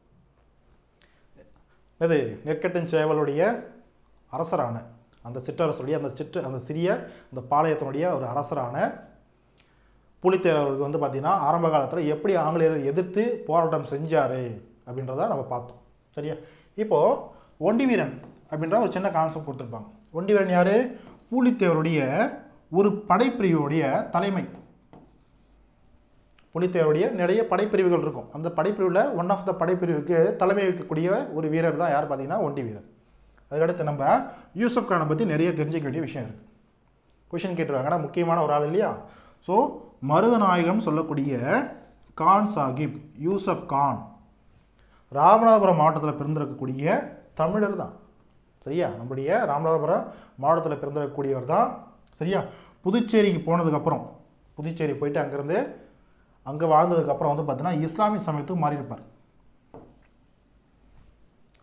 இது நெற்கட்டும் சேவலுடைய அரசரான அந்த சிற்றரசுடைய அந்த சிற்று அந்த சிறிய அந்த பாளையத்தினுடைய ஒரு அரசரான புலித்தேவருக்கு வந்து பார்த்தீங்கன்னா ஆரம்ப காலத்தில் எப்படி ஆங்கிலேயரை எதிர்த்து போராட்டம் செஞ்சார் அப்படின்றத நம்ம பார்த்தோம் சரியா இப்போது ஒண்டி வீரன் அப்படின்ற ஒரு சின்ன கான்செப்ட் கொடுத்துருப்பாங்க ஒண்டி வீரன் யார் புலித்தேவருடைய ஒரு படைப்பிரிவுடைய தலைமை புலித்தேவருடைய நிறைய படைப்பிரிவுகள் இருக்கும் அந்த படைப்பிரிவில் ஒன் ஆஃப் த படைப்பிரிவுக்கு தலைமை வைக்கக்கூடிய ஒரு வீரர் தான் யார் பார்த்தீங்கன்னா ஒண்டி வீரர் அதுக்கடுத்து நம்ம யூசப் கானை பற்றி நிறைய தெரிஞ்சுக்க வேண்டிய விஷயம் இருக்குது கொஷின் கேட்டுருவாங்க ஆனால் முக்கியமான ஒரு ஆள் இல்லையா ஸோ மருதநாயகம் சொல்லக்கூடிய கான் சாஹிப் யூசப் கான் ராமநாதபுரம் மாவட்டத்தில் பிறந்திருக்கக்கூடிய தமிழர் தான் சரியா நம்முடைய ராமநாதபுரம் மாவட்டத்தில் பிறந்திருக்கக்கூடியவர் தான் சரியா புதுச்சேரிக்கு போனதுக்கப்புறம் புதுச்சேரி போயிட்டு அங்கேருந்து அங்கே வாழ்ந்ததுக்கப்புறம் வந்து பார்த்தீங்கன்னா இஸ்லாமிய சமயத்துக்கு மாறியிருப்பார்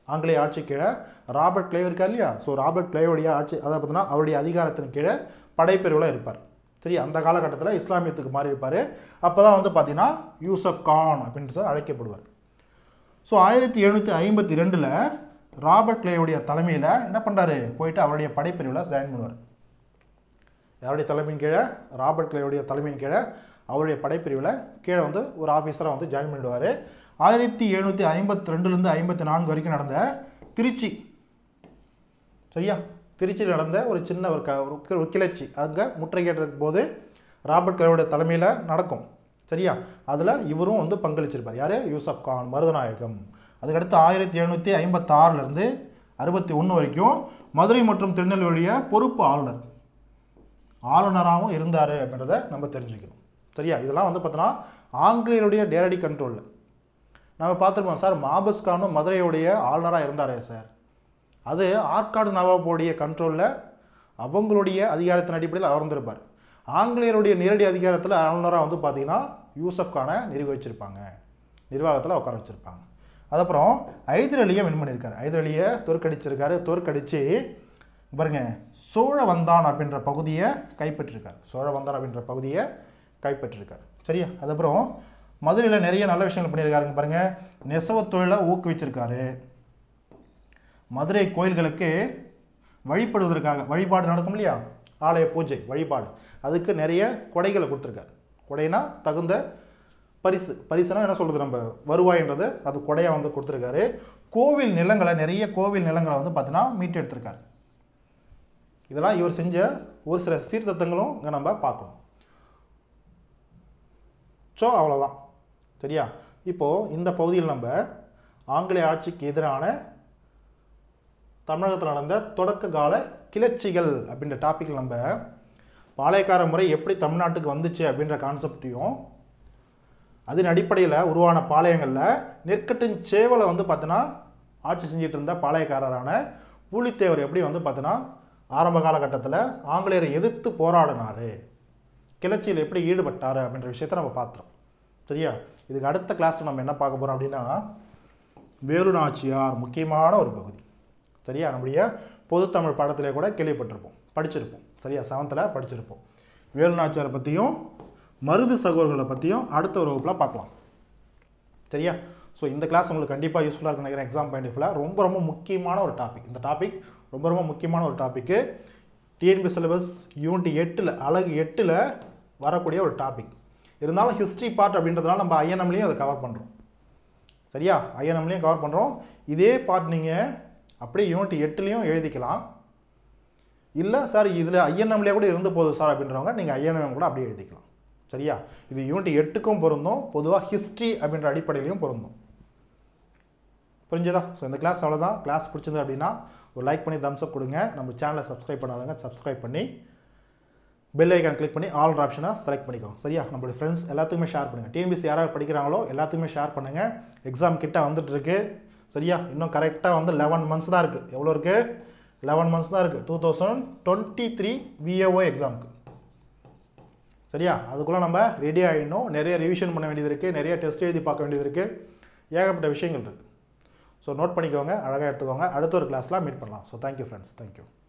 ஆங்கிலேய ஆட்சி கீழே ராபர்ட் கிளேவ் இருக்கா இல்லையா ஸோ ராபர்ட் கிளேவுடைய ஆட்சி அதை பார்த்தீங்கன்னா அவருடைய அதிகாரத்தின் கீழே படைப்பிரிவில் இருப்பார் சரி அந்த காலகட்டத்தில் இஸ்லாமியத்துக்கு மாறி இருப்பார் அப்போ தான் வந்து பார்த்தீங்கன்னா யூசப் கான் அப்படின்னு சொல்லி அழைக்கப்படுவார் ஸோ ஆயிரத்தி எழுநூற்றி ஐம்பத்தி ரெண்டில் ராபர்ட் கிளேவுடைய தலைமையில் என்ன பண்ணுறாரு போயிட்டு அவருடைய படைப்பிரிவில் ஜாயின் பண்ணுவார் யாருடைய தலைமையின் கீழே ராபர்ட் கிளேவுடைய தலைமையின் கீழே அவருடைய படைப்பிரிவில் கீழே வந்து ஒரு ஆஃபீஸராக வந்து ஜாயின் பண்ணிடுவார் ஆயிரத்தி எழுநூற்றி ஐம்பத்தி ரெண்டுலேருந்து ஐம்பத்தி நான்கு வரைக்கும் நடந்த திருச்சி சரியா திருச்சியில் நடந்த ஒரு சின்ன ஒரு க ஒரு கி- ஒரு கிளர்ச்சி அங்கே முற்றுகையிடுற போது ராபர்ட் கிளவுடைய தலைமையில் நடக்கும் சரியா அதில் இவரும் வந்து பங்களிச்சிருப்பார் யார் யூசப் கான் மருதநாயகம் அதுக்கடுத்து ஆயிரத்தி எழுநூற்றி ஐம்பத்தாறுலேருந்து அறுபத்தி ஒன்று வரைக்கும் மதுரை மற்றும் திருநெல்வேலிய பொறுப்பு ஆளுநர் ஆளுநராகவும் இருந்தார் அப்படின்றத நம்ம தெரிஞ்சுக்கணும் சரியா இதெல்லாம் வந்து பார்த்தோன்னா ஆங்கிலேயருடைய நேரடி கண்ட்ரோலில் நம்ம பார்த்துருப்போம் சார் மாபஸ் கானும் மதுரையுடைய ஆளுநராக இருந்தாரே சார் அது ஆற்காடு நவாபுடைய கண்ட்ரோலில் அவங்களுடைய அதிகாரத்தின் அடிப்படையில் அவர் இருந்திருப்பார் ஆங்கிலேயருடைய நேரடி அதிகாரத்தில் ஆளுநராக வந்து பார்த்தீங்கன்னா யூசப் கானை நிர்வகிச்சிருப்பாங்க நிர்வாகத்தில் உட்கார வச்சுருப்பாங்க அதுக்கப்புறம் ஐதர் அலியை வின் பண்ணியிருக்காரு ஐதர் அலியை தோற்கடிச்சிருக்காரு தோற்கடிச்சு பாருங்க சோழ வந்தான் அப்படின்ற பகுதியை கைப்பற்றிருக்காரு சோழ வந்தான் அப்படின்ற பகுதியை கைப்பற்றிருக்காரு சரியா அதுக்கப்புறம் மதுரையில் நிறைய நல்ல விஷயங்கள் பண்ணியிருக்காருங்க பாருங்க நெசவு தொழிலை ஊக்குவிச்சிருக்காரு மதுரை கோயில்களுக்கு வழிபடுவதற்காக வழிபாடு நடக்கும் இல்லையா ஆலய பூஜை வழிபாடு அதுக்கு நிறைய கொடைகளை கொடுத்துருக்காரு கொடைனா தகுந்த பரிசு பரிசுனா என்ன சொல்கிறது நம்ம வருவாய்ன்றது அது கொடையாக வந்து கொடுத்துருக்காரு கோவில் நிலங்களை நிறைய கோவில் நிலங்களை வந்து பார்த்தீங்கன்னா மீட்டெடுத்திருக்காரு இதெல்லாம் இவர் செஞ்ச ஒரு சில சீர்திருத்தங்களும் இங்கே நம்ம பார்க்கணும் ஸோ அவ்வளோதான் சரியா இப்போது இந்த பகுதியில் நம்ம ஆங்கிலேய ஆட்சிக்கு எதிரான தமிழகத்தில் நடந்த தொடக்க கால கிளர்ச்சிகள் அப்படின்ற டாப்பிக்கில் நம்ம பாளையக்கார முறை எப்படி தமிழ்நாட்டுக்கு வந்துச்சு அப்படின்ற கான்செப்டையும் அதன் அடிப்படையில் உருவான பாளையங்களில் நெற்கட்டின் சேவலை வந்து பார்த்தீங்கன்னா ஆட்சி செஞ்சிட்டு இருந்த பாளையக்காரரான பூலித்தேவர் எப்படி வந்து பார்த்தீங்கன்னா ஆரம்ப காலகட்டத்தில் ஆங்கிலேயரை எதிர்த்து போராடினார் கிளர்ச்சியில் எப்படி ஈடுபட்டார் அப்படின்ற விஷயத்தை நம்ம பார்த்தோம் சரியா இதுக்கு அடுத்த கிளாஸில் நம்ம என்ன பார்க்க போகிறோம் அப்படின்னா வேலு நாச்சியார் முக்கியமான ஒரு பகுதி சரியா நம்முடைய பொதுத்தமிழ் பாடத்திலே கூட கேள்விப்பட்டிருப்போம் படிச்சிருப்போம் சரியா செவன்த்தில் படிச்சிருப்போம் வேலு நாச்சியாரை பற்றியும் மருது சகோதரர்களை பற்றியும் அடுத்த ஒரு வகுப்பில் பார்க்கலாம் சரியா ஸோ இந்த கிளாஸ் உங்களுக்கு கண்டிப்பாக யூஸ்ஃபுல்லாக இருக்கும் நினைக்கிறேன் எக்ஸாம் பாயிண்ட் ஆஃப்ல ரொம்ப ரொம்ப முக்கியமான ஒரு டாபிக் இந்த டாபிக் ரொம்ப ரொம்ப முக்கியமான ஒரு டாப்பிக்கு டிஎன்பி சிலபஸ் யூனிட் எட்டில் அழகு எட்டில் வரக்கூடிய ஒரு டாபிக் இருந்தாலும் ஹிஸ்ட்ரி பார்ட் அப்படின்றதுனால நம்ம ஐஎன்எம்லேயும் அதை கவர் பண்ணுறோம் சரியா ஐஎன்எம்லேயும் கவர் பண்ணுறோம் இதே பார்ட் நீங்கள் அப்படியே யூனிட் எட்டுலேயும் எழுதிக்கலாம் இல்லை சார் இதில் ஐஎன்எம்லேயே கூட இருந்து போகுது சார் அப்படின்றவங்க நீங்கள் ஐஎன்எம் கூட அப்படியே எழுதிக்கலாம் சரியா இது யூனிட் எட்டுக்கும் பொருந்தும் பொதுவாக ஹிஸ்ட்ரி அப்படின்ற அடிப்படையிலையும் பொருந்தும் புரிஞ்சதா ஸோ இந்த கிளாஸ் அவ்வளோதான் கிளாஸ் பிடிச்சது அப்படின்னா ஒரு லைக் பண்ணி தம்ஸ் அப் கொடுங்க நம்ம சேனலை சப்ஸ்கிரைப் பண்ணாதவங்க சப்ஸ்கிரைப் பண்ணி பெல் ஐக்கான் கிளிக் பண்ணி ஆல் ஆப்ஷனை செலக்ட் பண்ணிக்கோங்க சரியா நம்மளுடைய ஃப்ரெண்ட்ஸ் எல்லாத்துக்குமே ஷேர் பண்ணுங்கள் டிஎன்பிசி யாராவது படிக்கிறாங்களோ எல்லாத்துக்குமே ஷேர் பண்ணுங்கள் எக்ஸாம் கிட்ட வந்துட்டு இருக்கு சரியா இன்னும் கரெக்டாக வந்து லெவன் மந்த்ஸ் தான் இருக்குது எவ்வளோ இருக்குது லெவன் மந்த்ஸ் தான் இருக்குது two thousand twenty three VAO எக்ஸாமுக்கு சரியா அதுக்குள்ளே நம்ம ரெடி ஆகிடணும் நிறைய ரிவிஷன் பண்ண வேண்டியது இருக்குது நிறைய டெஸ்ட் எழுதி பார்க்க வேண்டியது இருக்குது ஏகப்பட்ட விஷயங்கள் இருக்குது ஸோ நோட் பண்ணிக்கோங்க அழகாக எடுத்துக்கோங்க அடுத்த ஒரு கிளாஸ்லாம் மீட் பண்ணலாம் ஸோ தேங்க்யூ ஃப்ரெண்ட்ஸ் தேங்க்யூ